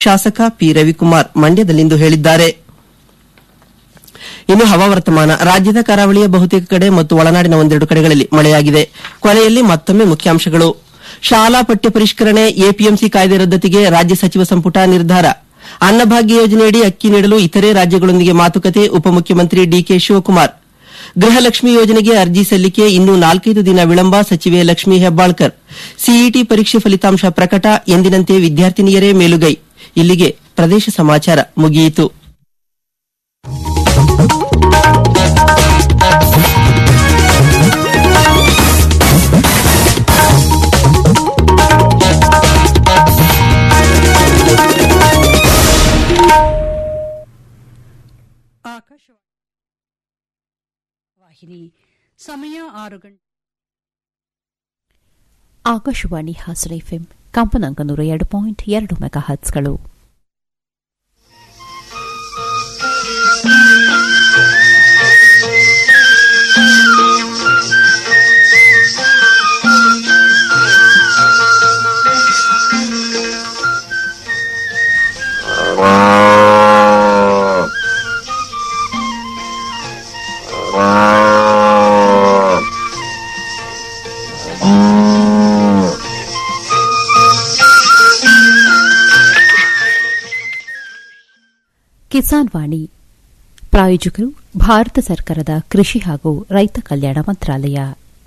ಶಾಸಕ ಪಿ ರವಿಕುಮಾರ್ ಮಂಡ್ಯದಲ್ಲಿಂದು ಹೇಳಿದ್ದಾರೆ ಇನ್ನು ಹವಾವರ್ತಮಾನ ರಾಜ್ಯದ ಕರಾವಳಿಯ ಬಹುತೇಕ ಕಡೆ ಮತ್ತು ಒಳನಾಡಿನ ಒಂದೆರಡು ಕಡೆಗಳಲ್ಲಿ ಮಳೆಯಾಗಿದೆ ಕೊನೆಯಲ್ಲಿ ಮತ್ತೊಮ್ಮೆ ಮುಖ್ಯಾಂಶಗಳು ಶಾಲಾ ಪಠ್ಯ ಪರಿಷ್ಕರಣೆ ಎಪಿಎಂಸಿ ಕಾಯ್ದೆ ರದ್ದತಿಗೆ ರಾಜ್ಯ ಸಚಿವ ಸಂಪುಟ ನಿರ್ಧಾರ ಅನ್ನಭಾಗ್ಯ ಯೋಜನೆಯಡಿ ಅಕ್ಕಿ ನೀಡಲು ಇತರೆ ರಾಜ್ಯಗಳೊಂದಿಗೆ ಮಾತುಕತೆ ಉಪಮುಖ್ಯಮಂತ್ರಿ ಡಿಕೆ ಶಿವಕುಮಾರ್ ಗೃಹಲಕ್ಷ್ಮಿ ಯೋಜನೆಗೆ ಅರ್ಜಿ ಸಲ್ಲಿಕೆ ಇನ್ನೂ ನಾಲ್ಕೈದು ದಿನ ವಿಳಂಬ ಸಚಿವೆ ಲಕ್ಷ್ಮೀ ಹೆಬ್ಬಾಳ್ಕರ್ ಸಿಇಟಿ ಪರೀಕ್ಷೆ ಫಲಿತಾಂಶ ಪ್ರಕಟ ಎಂದಿನಂತೆ ವಿದ್ಯಾರ್ಥಿನಿಯರೇ ಮೇಲುಗೈ ಇಲ್ಲಿಗೆ ಪ್ರದೇಶ ಸಮಾಚಾರ ಮುಗಿಯಿತು ವಾಹಿನಿ ಸಮಯ ಆರು ಗಂಟೆ ಆಕಾಶವಾಣಿ ಹಾಸನ ಎಫ್ಎಂ ಕಂಪನಾಂಕ ನೂರ ಎರಡು ಪಾಯಿಂಟ್ ಎರಡು ಮೆಗಾ ಹರ್ಟ್ಸ್ಗಳು ಕಿಸಾನ್ ವಾಣಿ ಪ್ರಾಯೋಜಕರು ಭಾರತ ಸರ್ಕಾರದ ಕೃಷಿ ಹಾಗೂ ರೈತ ಕಲ್ಯಾಣ ಮಂತ್ರಾಲಯ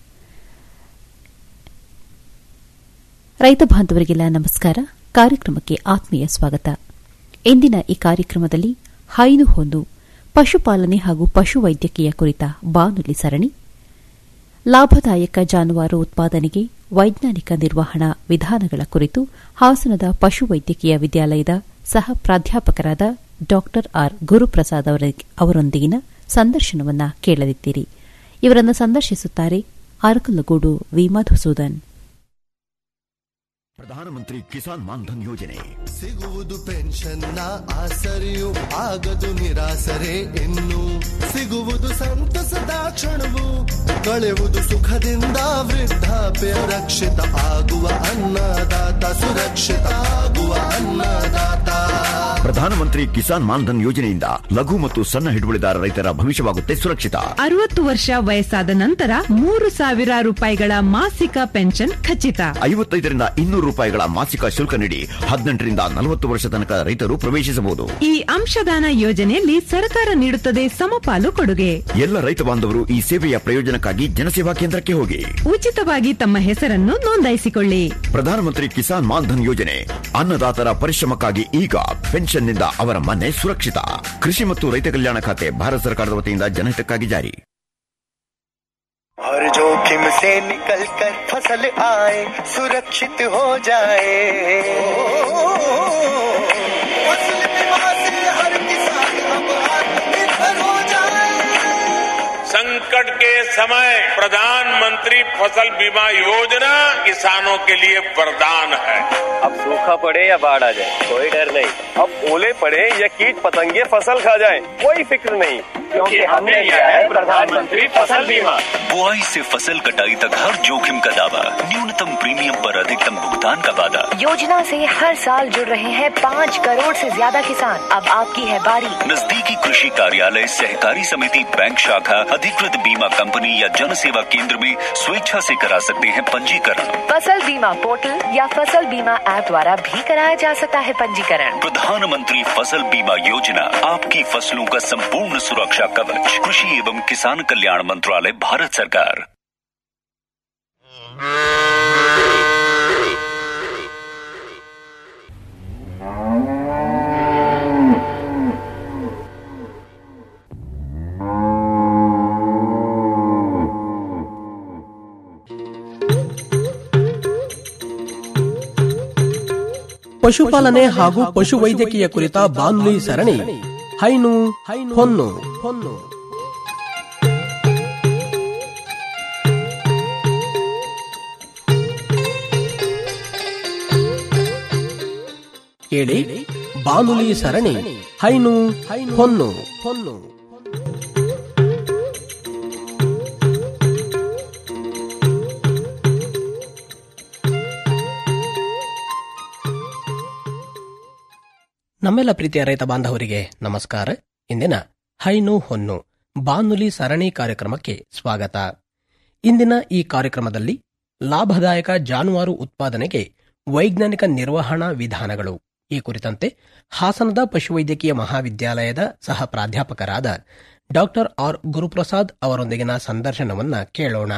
ರೈತ ಬಾಂಧವರಿಗೆಲ್ಲ ನಮಸ್ಕಾರ ಕಾರ್ಯಕ್ರಮಕ್ಕೆ ಆತ್ಮೀಯ ಸ್ವಾಗತ ಇಂದಿನ ಈ ಕಾರ್ಯಕ್ರಮದಲ್ಲಿ ಹೈನು ಹೊಂದು ಪಶುಪಾಲನೆ ಹಾಗೂ ಪಶುವೈದ್ಯಕೀಯ ಕುರಿತ ಬಾನುಲಿ ಸರಣಿ ಲಾಭದಾಯಕ ಜಾನುವಾರು ಉತ್ಪಾದನೆಗೆ ವೈಜ್ಞಾನಿಕ ನಿರ್ವಹಣಾ ವಿಧಾನಗಳ ಕುರಿತು ಹಾಸನದ ಪಶುವೈದ್ಯಕೀಯ ವಿದ್ಯಾಲಯದ ಸಹ ಪ್ರಾಧ್ಯಾಪಕರಾದ ಡಾ ಆರ್ ಗುರುಪ್ರಸಾದ್ ಅವರೊಂದಿಗಿನ ಸಂದರ್ಶನವನ್ನ ಕೇಳಲಿದ್ದೀರಿ ಇವರನ್ನು ಸಂದರ್ಶಿಸುತ್ತಾರೆ ಅರಕಲಗೂಡು ವಿ ಮಧುಸೂದನ್ ಪ್ರಧಾನಮಂತ್ರಿ ಕಿಸಾನ್ ಮಾನ್ಧನ್ ಯೋಜನೆ ಸಿಗುವುದು ಪೆನ್ಷನ್ನ ಆಸರೆಯು ಆಗದು ನಿರಾಸರೆ ಇನ್ನು ಸಿಗುವುದು ಸಂತಸದ ಕ್ಷಣವು ಕಳೆಯುವುದು ಸುಖದಿಂದ ವೃದ್ಧಾಪ್ಯ ರಕ್ಷಿತ ಆಗುವ ಅನ್ನದಾತ ಸುರಕ್ಷಿತ ಆಗುವ ಅನ್ನದಾತ ಪ್ರಧಾನಮಂತ್ರಿ ಕಿಸಾನ್ ಮಾನ್ಧನ್ ಯೋಜನೆಯಿಂದ ಲಘು ಮತ್ತು ಸಣ್ಣ ಹಿಡುವಳಿದಾರ ರೈತರ ಭವಿಷ್ಯವಾಗುತ್ತೆ ಸುರಕ್ಷಿತ ಅರವತ್ತು ವರ್ಷ ವಯಸ್ಸಾದ ನಂತರ ಮೂರು ಸಾವಿರ ರೂಪಾಯಿಗಳ ಮಾಸಿಕ ಪೆನ್ಷನ್ ಖಚಿತ ಐವತ್ತೈದರಿಂದ ಇನ್ನೂರು ರೂಪಾಯಿಗಳ ಮಾಸಿಕ ಶುಲ್ಕ ನೀಡಿ ಹದಿನೆಂಟರಿಂದ ನಲವತ್ತು ವರ್ಷ ತನಕ ರೈತರು ಪ್ರವೇಶಿಸಬಹುದು ಈ ಅಂಶದಾನ ಯೋಜನೆಯಲ್ಲಿ ಸರ್ಕಾರ ನೀಡುತ್ತದೆ ಸಮಪಾಲು ಕೊಡುಗೆ ಎಲ್ಲ ರೈತ ಬಾಂಧವರು ಈ ಸೇವೆಯ ಪ್ರಯೋಜನಕ್ಕಾಗಿ ಜನಸೇವಾ ಕೇಂದ್ರಕ್ಕೆ ಹೋಗಿ ಉಚಿತವಾಗಿ ತಮ್ಮ ಹೆಸರನ್ನು ನೋಂದಾಯಿಸಿಕೊಳ್ಳಿ ಪ್ರಧಾನಮಂತ್ರಿ ಕಿಸಾನ್ ಮಾನ್ಧನ್ ಯೋಜನೆ ಅನ್ನದಾತರ ಪರಿಶ್ರಮಕ್ಕಾಗಿ ಈಗ ಪೆನ್ಷನ್ನಿಂದ ಅವರ ಮನೆ ಸುರಕ್ಷಿತ ಕೃಷಿ ಮತ್ತು ರೈತ ಕಲ್ಯಾಣ ಖಾತೆ ಭಾರತ ಸರ್ಕಾರದ ವತಿಯಿಂದ ಜನಹಿತಕ್ಕಾಗಿ ಜಾರಿ हर जोखिम से निकल कर फसल आए सुरक्षित हो जाए फसल बीमा से हर किसान अब आत्मनिर्भर हो जाए संकट के समय प्रधानमंत्री फसल बीमा योजना किसानों के लिए वरदान है अब सूखा पड़े या बाढ़ आ जाए कोई डर नहीं अब ओले पड़े या कीट पतंगे फसल खा जाए कोई फिक्र नहीं क्योंकि हमने लिया है प्रधानमंत्री फसल बीमा बुआई से फसल कटाई तक हर जोखिम का दावा न्यूनतम प्रीमियम पर अधिकतम भुगतान का वादा योजना से हर साल जुड़ रहे हैं पाँच करोड़ से ज्यादा किसान अब आपकी है बारी नजदीकी कृषि कार्यालय सहकारी समिति बैंक शाखा अधिकृत बीमा कंपनी या जन सेवा केंद्र में स्वेच्छा से करा सकते हैं पंजीकरण फसल बीमा पोर्टल या फसल बीमा ऐप द्वारा भी कराया जा सकता है पंजीकरण प्रधानमंत्री फसल बीमा योजना आपकी फसलों का संपूर्ण सुरक्षा कवच कृषि एवं किसान कल्याण मंत्रालय भारत सरकार ಪಶುಪಾಲನೆ ಹಾಗೂ ಪಶುವೈದ್ಯಕೀಯ ಕುರಿತ ಬಾನುಲಿ ಸರಣಿ ಹೈನು ಹೊನ್ನು ಹೊನ್ನು ಕೇಳಿ ಬಾನುಲಿ ಸರಣಿ ಹೈನು ಹೊನ್ನು ಹೊನ್ನು ನಮ್ಮೆಲ್ಲ ಪ್ರೀತಿಯ ರೈತ ಬಾಂಧವರಿಗೆ ನಮಸ್ಕಾರ ಇಂದಿನ ಹೈನು ಹೊನ್ನು ಬಾನುಲಿ ಸರಣಿ ಕಾರ್ಯಕ್ರಮಕ್ಕೆ ಸ್ವಾಗತ ಇಂದಿನ ಈ ಕಾರ್ಯಕ್ರಮದಲ್ಲಿ ಲಾಭದಾಯಕ ಜಾನುವಾರು ಉತ್ಪಾದನೆಗೆ ವೈಜ್ಞಾನಿಕ ನಿರ್ವಹಣಾ ವಿಧಾನಗಳು ಈ ಕುರಿತಂತೆ ಹಾಸನದ ಪಶುವೈದ್ಯಕೀಯ ಮಹಾವಿದ್ಯಾಲಯದ ಸಹ ಪ್ರಾಧ್ಯಾಪಕರಾದ ಡಾಕ್ಟರ್ ಆರ್ ಗುರುಪ್ರಸಾದ್ ಅವರೊಂದಿಗಿನ ಸಂದರ್ಶನವನ್ನ ಕೇಳೋಣ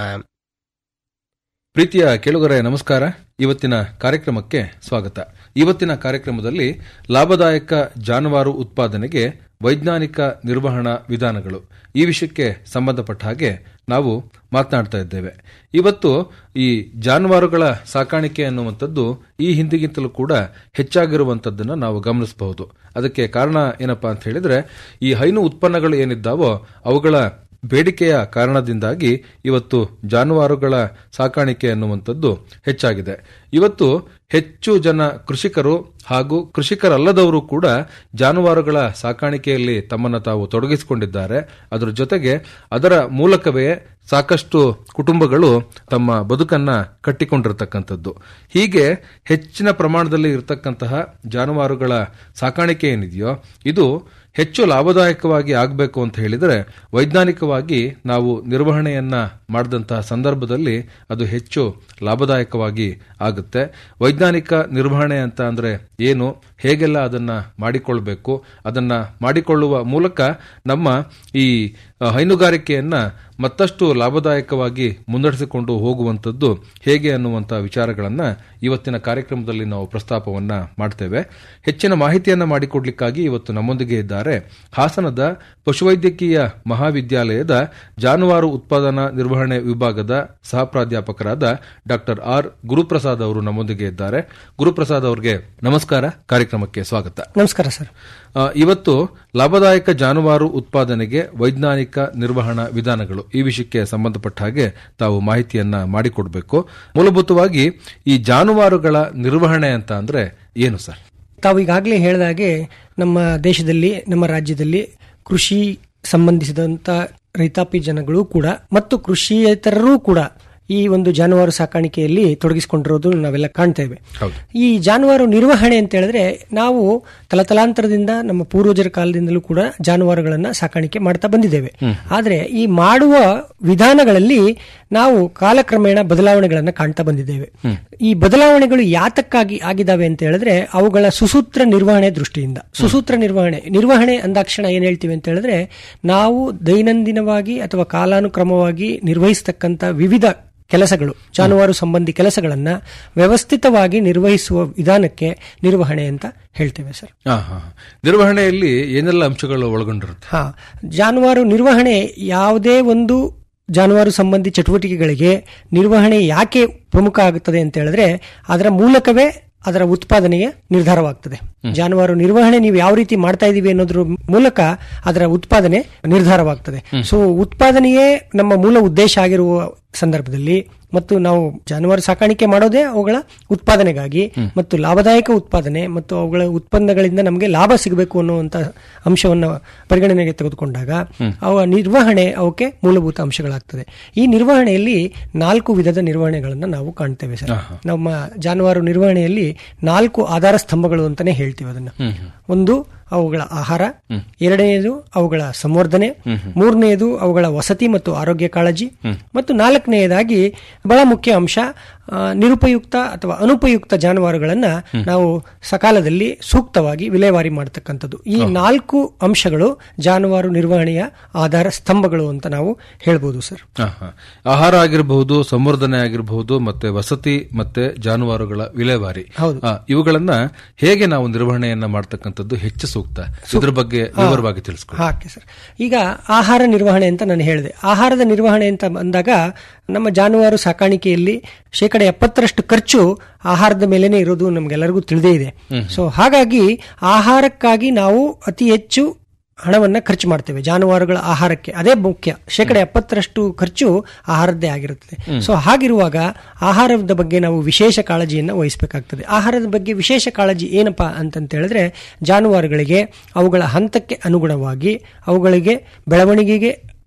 ಪ್ರೀತಿಯ ಕೇಳುಗರೆ ನಮಸ್ಕಾರ ಇವತ್ತಿನ ಕಾರ್ಯಕ್ರಮಕ್ಕೆ ಸ್ವಾಗತ ಇವತ್ತಿನ ಕಾರ್ಯಕ್ರಮದಲ್ಲಿ ಲಾಭದಾಯಕ ಜಾನುವಾರು ಉತ್ಪಾದನೆಗೆ ವೈಜ್ಞಾನಿಕ ನಿರ್ವಹಣಾ ವಿಧಾನಗಳು ಈ ವಿಷಯಕ್ಕೆ ಸಂಬಂಧಪಟ್ಟ ಹಾಗೆ ನಾವು ಮಾತನಾಡ್ತಾ ಇದ್ದೇವೆ ಇವತ್ತು ಈ ಜಾನುವಾರುಗಳ ಸಾಕಾಣಿಕೆ ಅನ್ನುವಂಥದ್ದು ಈ ಹಿಂದಿಗಿಂತಲೂ ಕೂಡ ಹೆಚ್ಚಾಗಿರುವಂಥದ್ದನ್ನು ನಾವು ಗಮನಿಸಬಹುದು ಅದಕ್ಕೆ ಕಾರಣ ಏನಪ್ಪಾ ಅಂತ ಹೇಳಿದ್ರೆ ಈ ಹೈನು ಉತ್ಪನ್ನಗಳು ಏನಿದ್ದಾವೋ ಅವುಗಳ ಬೇಡಿಕೆಯ ಕಾರಣದಿಂದಾಗಿ ಇವತ್ತು ಜಾನುವಾರುಗಳ ಸಾಕಾಣಿಕೆ ಅನ್ನುವಂಥದ್ದು ಹೆಚ್ಚಾಗಿದೆ ಇವತ್ತು ಹೆಚ್ಚು ಜನ ಕೃಷಿಕರು ಹಾಗೂ ಕೃಷಿಕರಲ್ಲದವರು ಕೂಡ ಜಾನುವಾರುಗಳ ಸಾಕಾಣಿಕೆಯಲ್ಲಿ ತಮ್ಮನ್ನು ತಾವು ತೊಡಗಿಸಿಕೊಂಡಿದ್ದಾರೆ ಅದರ ಜೊತೆಗೆ ಅದರ ಮೂಲಕವೇ ಸಾಕಷ್ಟು ಕುಟುಂಬಗಳು ತಮ್ಮ ಬದುಕನ್ನ ಕಟ್ಟಿಕೊಂಡಿರತಕ್ಕಂಥದ್ದು ಹೀಗೆ ಹೆಚ್ಚಿನ ಪ್ರಮಾಣದಲ್ಲಿ ಇರತಕ್ಕಂತಹ ಜಾನುವಾರುಗಳ ಸಾಕಾಣಿಕೆ ಏನಿದೆಯೋ ಇದು ಹೆಚ್ಚು ಲಾಭದಾಯಕವಾಗಿ ಆಗಬೇಕು ಅಂತ ಹೇಳಿದರೆ ವೈಜ್ಞಾನಿಕವಾಗಿ ನಾವು ನಿರ್ವಹಣೆಯನ್ನ ಮಾಡಿದಂತಹ ಸಂದರ್ಭದಲ್ಲಿ ಅದು ಹೆಚ್ಚು ಲಾಭದಾಯಕವಾಗಿ ಆಗುತ್ತೆ ವೈಜ್ಞಾನಿಕ ನಿರ್ವಹಣೆ ಅಂತ ಅಂದ್ರೆ ಏನು ಹೇಗೆಲ್ಲ ಅದನ್ನ ಮಾಡಿಕೊಳ್ಬೇಕು ಅದನ್ನ ಮಾಡಿಕೊಳ್ಳುವ ಮೂಲಕ ನಮ್ಮ ಈ ಹೈನುಗಾರಿಕೆಯನ್ನ ಮತ್ತಷ್ಟು ಲಾಭದಾಯಕವಾಗಿ ಮುನ್ನಡೆಸಿಕೊಂಡು ಹೋಗುವಂಥದ್ದು ಹೇಗೆ ಅನ್ನುವಂಥ ವಿಚಾರಗಳನ್ನ ಇವತ್ತಿನ ಕಾರ್ಯಕ್ರಮದಲ್ಲಿ ನಾವು ಪ್ರಸ್ತಾಪವನ್ನ ಮಾಡ್ತೇವೆ ಹೆಚ್ಚಿನ ಮಾಹಿತಿಯನ್ನ ಮಾಡಿಕೊಡ್ಲಿಕ್ಕಾಗಿ ಇವತ್ತು ನಮ್ಮೊಂದಿಗೆ ಇದ್ದಾರೆ ಹಾಸನದ ಪಶುವೈದ್ಯಕೀಯ ಮಹಾವಿದ್ಯಾಲಯದ ಜಾನುವಾರು ಉತ್ಪಾದನಾ ನಿರ್ವಹಣೆ ವಿಭಾಗದ ಸಹ ಪ್ರಾಧ್ಯಾಪಕರಾದ ಡಾಕ್ಟರ್ ಆರ್ ಗುರುಪ್ರಸಾದ್ ಅವರು ನಮ್ಮೊಂದಿಗೆ ಇದ್ದಾರೆ ಗುರುಪ್ರಸಾದ್ ಅವರಿಗೆ ನಮಸ್ಕಾರ ಕಾರ್ಯಕ್ರಮಕ್ಕೆ ಸ್ವಾಗತ ನಮಸ್ಕಾರ ಸರ್ ಆ, ಇವತ್ತು ಲಾಭದಾಯಕ ಜಾನುವಾರು ಉತ್ಪಾದನೆಗೆ ವೈಜ್ಞಾನಿಕ ನಿರ್ವಹಣಾ ವಿಧಾನಗಳು ಈ ವಿಷಯಕ್ಕೆ ಸಂಬಂಧಪಟ್ಟ ಹಾಗೆ ತಾವು ಮಾಹಿತಿಯನ್ನ ಮಾಡಿಕೊಡ್ಬೇಕು ಮೂಲಭೂತವಾಗಿ ಈ ಜಾನುವಾರುಗಳ ನಿರ್ವಹಣೆ ಅಂತ ಅಂದ್ರೆ ಏನು ಸರ್ ತಾವು ಈಗಾಗಲೇ ಹೇಳಿದಾಗೆ ನಮ್ಮ ದೇಶದಲ್ಲಿ ನಮ್ಮ ರಾಜ್ಯದಲ್ಲಿ ಕೃಷಿ ಸಂಬಂಧಿಸಿದಂತ ರೈತಾಪಿ ಜನಗಳು ಕೂಡ ಮತ್ತು ಕೃಷಿಯೇತರರೂ ಕೂಡ ಈ ಒಂದು ಜಾನುವಾರು ಸಾಕಾಣಿಕೆಯಲ್ಲಿ ತೊಡಗಿಸಿಕೊಂಡಿರೋದು ನಾವೆಲ್ಲ ಕಾಣ್ತೇವೆ ಈ ಜಾನುವಾರು ನಿರ್ವಹಣೆ ಅಂತ ಹೇಳಿದ್ರೆ ನಾವು ತಲತಲಾಂತರದಿಂದ ನಮ್ಮ ಪೂರ್ವಜರ ಕಾಲದಿಂದಲೂ ಕೂಡ ಜಾನುವಾರುಗಳನ್ನ ಸಾಕಾಣಿಕೆ ಮಾಡ್ತಾ ಬಂದಿದ್ದೇವೆ ಆದ್ರೆ ಈ ಮಾಡುವ ವಿಧಾನಗಳಲ್ಲಿ ನಾವು ಕಾಲಕ್ರಮೇಣ ಬದಲಾವಣೆಗಳನ್ನ ಕಾಣ್ತಾ ಬಂದಿದ್ದೇವೆ ಈ ಬದಲಾವಣೆಗಳು ಯಾತಕ್ಕಾಗಿ ಆಗಿದಾವೆ ಅಂತ ಹೇಳಿದ್ರೆ ಅವುಗಳ ಸುಸೂತ್ರ ನಿರ್ವಹಣೆ ದೃಷ್ಟಿಯಿಂದ ಸುಸೂತ್ರ ನಿರ್ವಹಣೆ ನಿರ್ವಹಣೆ ಅಂದಾಕ್ಷಣ ಏನ್ ಹೇಳ್ತೀವಿ ಅಂತ ಹೇಳಿದ್ರೆ ನಾವು ದೈನಂದಿನವಾಗಿ ಅಥವಾ ಕಾಲಾನುಕ್ರಮವಾಗಿ ನಿರ್ವಹಿಸತಕ್ಕಂತ ವಿವಿಧ ಕೆಲಸಗಳು ಜಾನುವಾರು ಸಂಬಂಧಿ ಕೆಲಸಗಳನ್ನ ವ್ಯವಸ್ಥಿತವಾಗಿ ನಿರ್ವಹಿಸುವ ವಿಧಾನಕ್ಕೆ ನಿರ್ವಹಣೆ ಅಂತ ಹೇಳ್ತೇವೆ ಸರ್ ಆ, ಹಾ, ಹಾ. ನಿರ್ವಹಣೆಯಲ್ಲಿ ಏನೆಲ್ಲ ಅಂಶಗಳು ಒಳಗೊಂಡಿರುತ್ತೆ ಹಾ ಜಾನುವಾರು ನಿರ್ವಹಣೆ ಯಾವುದೇ ಒಂದು ಜಾನುವಾರು ಸಂಬಂಧಿ ಚಟುವಟಿಕೆಗಳಿಗೆ ನಿರ್ವಹಣೆ ಯಾಕೆ ಪ್ರಮುಖ ಆಗುತ್ತದೆ ಅಂತ ಹೇಳಿದ್ರೆ ಅದರ ಮೂಲಕವೇ ಅದರ ಉತ್ಪಾದನೆಗೆ ನಿರ್ಧಾರವಾಗ್ತದೆ ಜಾನುವಾರು ನಿರ್ವಹಣೆ ನೀವು ಯಾವ ರೀತಿ ಮಾಡ್ತಾ ಇದೀವಿ ಅನ್ನೋದ್ರ ಮೂಲಕ ಅದರ ಉತ್ಪಾದನೆ ನಿರ್ಧಾರವಾಗ್ತದೆ ಸೊ ಉತ್ಪಾದನೆಯೇ ನಮ್ಮ ಮೂಲ ಉದ್ದೇಶ ಆಗಿರುವ ಸಂದರ್ಭದಲ್ಲಿ ಮತ್ತು ನಾವು ಜಾನುವಾರು ಸಾಕಾಣಿಕೆ ಮಾಡೋದೇ ಅವುಗಳ ಉತ್ಪಾದನೆಗಾಗಿ ಮತ್ತು ಲಾಭದಾಯಕ ಉತ್ಪಾದನೆ ಮತ್ತು ಅವುಗಳ ಉತ್ಪನ್ನಗಳಿಂದ ನಮಗೆ ಲಾಭ ಸಿಗಬೇಕು ಅನ್ನುವಂತ ಅಂಶವನ್ನು ಪರಿಗಣನೆಗೆ ತೆಗೆದುಕೊಂಡಾಗ ಅವ ನಿರ್ವಹಣೆ ಅವಕ್ಕೆ ಮೂಲಭೂತ ಅಂಶಗಳಾಗ್ತದೆ ಈ ನಿರ್ವಹಣೆಯಲ್ಲಿ ನಾಲ್ಕು ವಿಧದ ನಿರ್ವಹಣೆಗಳನ್ನು ನಾವು ಕಾಣ್ತೇವೆ ಸರ್ ನಮ್ಮ ಜಾನುವಾರು ನಿರ್ವಹಣೆಯಲ್ಲಿ ನಾಲ್ಕು ಆಧಾರ ಸ್ತಂಭಗಳು ಅಂತಾನೆ ಹೇಳ್ತೀವಿ ಅದನ್ನ ಒಂದು ಅವುಗಳ ಆಹಾರ ಎರಡನೆಯದು ಅವುಗಳ ಸಂವರ್ಧನೆ ಮೂರನೆಯದು ಅವುಗಳ ವಸತಿ ಮತ್ತು ಆರೋಗ್ಯ ಕಾಳಜಿ ಮತ್ತು ನಾಲ್ಕನೆಯದಾಗಿ ಬಹಳ ಮುಖ್ಯ ಅಂಶ ಆ, ನಿರುಪಯುಕ್ತ ಅಥವಾ ಅನುಪಯುಕ್ತ ಜಾನುವಾರುಗಳನ್ನ ನಾವು ಸಕಾಲದಲ್ಲಿ ಸೂಕ್ತವಾಗಿ ವಿಲೇವಾರಿ ಮಾಡತಕ್ಕಂಥದ್ದು ಈ ನಾಲ್ಕು ಅಂಶಗಳು ಜಾನುವಾರು ನಿರ್ವಹಣೆಯ ಆಧಾರ ಸ್ತಂಭಗಳು ಅಂತ ನಾವು ಹೇಳ್ಬೋದು ಸರ್ ಆ, ಹಾ. ಆಹಾರ ಆಗಿರಬಹುದು ಸಂವರ್ಧನೆ ಆಗಿರಬಹುದು ಮತ್ತೆ ವಸತಿ ಮತ್ತೆ ಜಾನುವಾರುಗಳ ವಿಲೇವಾರಿ ಆ, ಇವುಗಳನ್ನ ಹೇಗೆ ನಾವು ನಿರ್ವಹಣೆಯನ್ನ ಮಾಡ್ತಕ್ಕಂಥದ್ದು ಹೆಚ್ಚು ಸೂಕ್ತ ಇದ್ರ ಬಗ್ಗೆ ವಿವರವಾಗಿ ತಿಳಿಸ್ಕೊಡಿ ಹಾಗೆ ಸರ್ ಈಗ ಆಹಾರ ನಿರ್ವಹಣೆ ಅಂತ ನಾನು ಹೇಳಿದೆ ಆಹಾರದ ನಿರ್ವಹಣೆ ಅಂತ ಬಂದಾಗ ನಮ್ಮ ಜಾನುವಾರು ಸಾಕಾಣಿಕೆಯಲ್ಲಿ ಶೇಕಡ ಎಪ್ಪತ್ತರಷ್ಟು ಖರ್ಚು ಆಹಾರದ ಮೇಲೇನೆ ಇರೋದು ನಮ್ಗೆಲ್ಲರಿಗೂ ತಿಳಿದೇ ಇದೆ ಸೊ ಹಾಗಾಗಿ ಆಹಾರಕ್ಕಾಗಿ ನಾವು ಅತಿ ಹೆಚ್ಚು ಹಣವನ್ನ ಖರ್ಚು ಮಾಡ್ತೇವೆ ಜಾನುವಾರುಗಳ ಆಹಾರಕ್ಕೆ ಅದೇ ಮುಖ್ಯ ಶೇಕಡ ಎಪ್ಪತ್ತರಷ್ಟು ಖರ್ಚು ಆಹಾರದ್ದೇ ಆಗಿರುತ್ತದೆ ಸೊ ಹಾಗಿರುವಾಗ ಆಹಾರದ ಬಗ್ಗೆ ನಾವು ವಿಶೇಷ ಕಾಳಜಿಯನ್ನು ವಹಿಸಬೇಕಾಗ್ತದೆ ಆಹಾರದ ಬಗ್ಗೆ ವಿಶೇಷ ಕಾಳಜಿ ಏನಪ್ಪಾ ಅಂತಂತ ಹೇಳಿದ್ರೆ ಜಾನುವಾರುಗಳಿಗೆ ಅವುಗಳ ಹಂತಕ್ಕೆ ಅನುಗುಣವಾಗಿ ಅವುಗಳಿಗೆ ಬೆಳವಣಿಗೆಗೆ